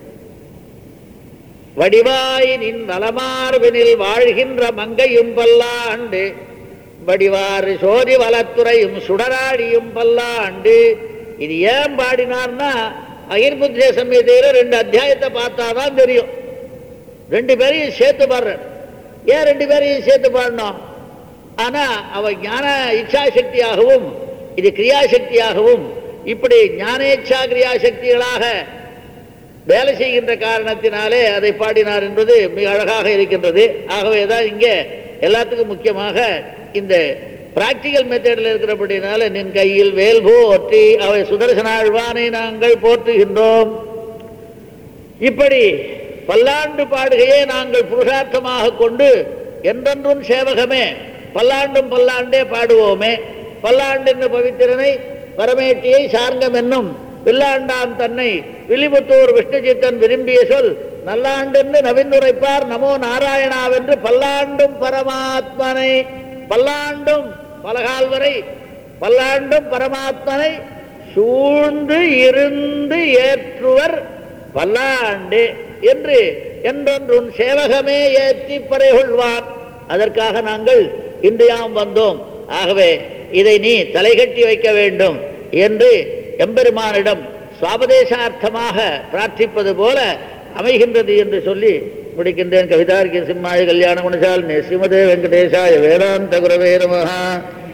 வடிவாய் நின் வலமார்பினில் வாழ்கின்ற மங்கையும் பல்லாண்டு வடிவாறு சோதி வலத்துறையும் சுடராடியும் பல்லாண்டு இது ஏன் பாடினார்னா அகிர்புத்திர சமயத்தையில ரெண்டு அத்தியாயத்தை பார்த்தாதான் தெரியும் ரெண்டு பேரையும் சேர்த்து பாடுறார் ஏன் ரெண்டு பேரையும் சேர்த்து பாடணும் ஆனா அவ ஞான இச்சாசக்தியாகவும் இது கிரியாசக்தியாகவும் இப்படி ஞானேச்சா கிரியாசக்திகளாக வேலை செய்கின்ற காரணத்தினாலே அதை பாடினார் என்பது மிக அழகாக இருக்கின்றது ஆகவே தான் இங்கே எல்லாத்துக்கும் முக்கியமாக இந்த பிராக்டிக்கல் மெத்தடில் இருக்கிறபடினால நின் கையில் வேல் போற்றி அவை சுதர்சன ஆழ்வானை நாங்கள் போற்றுகின்றோம் இப்படி பல்லாண்டு பாடுகையே நாங்கள் புருஷார்த்தமாக கொண்டு என்றென்றும் சேவகமே பல்லாண்டும் பல்லாண்டே பாடுவோமே பல்லாண்டு என்ன பவித்திரனை பரமேட்டியை சார்கம் என்னும் வில்லாண்டான் தன்னை வில்லிபுத்தூர் விஷ்ணுஜித்தன் விரும்பிய சொல் நல்லாண்டென்று நவிந்துரைப்பார் நமோ நாராயணாவென்று பல்லாண்டும் பரமாத்மனை பல்லாண்டும் பலகால் வரை பல்லாண்டும் பரமாத்மனை சூழ்ந்து இருந்து ஏற்றுவர் பல்லாண்டு என்று என்றொன்றும் சேவகமே ஏற்றி பறைகொள்வான் அதற்காக நாங்கள் இன்றையாம் வந்தோம் ஆகவே இதை நீ தலைகட்டி வைக்க வேண்டும் என்று எம்பெருமானிடம் சுவாபதேசார்த்தமாக பிரார்த்திப்பது போல அமைகின்றது என்று சொல்லி முடிக்கின்றேன் கவிதார்க்கிய சிம்மாய கல்யாண குணசால் ஸ்ரீமதே வெங்கடேசாய வேதாந்த குரவே நமஹா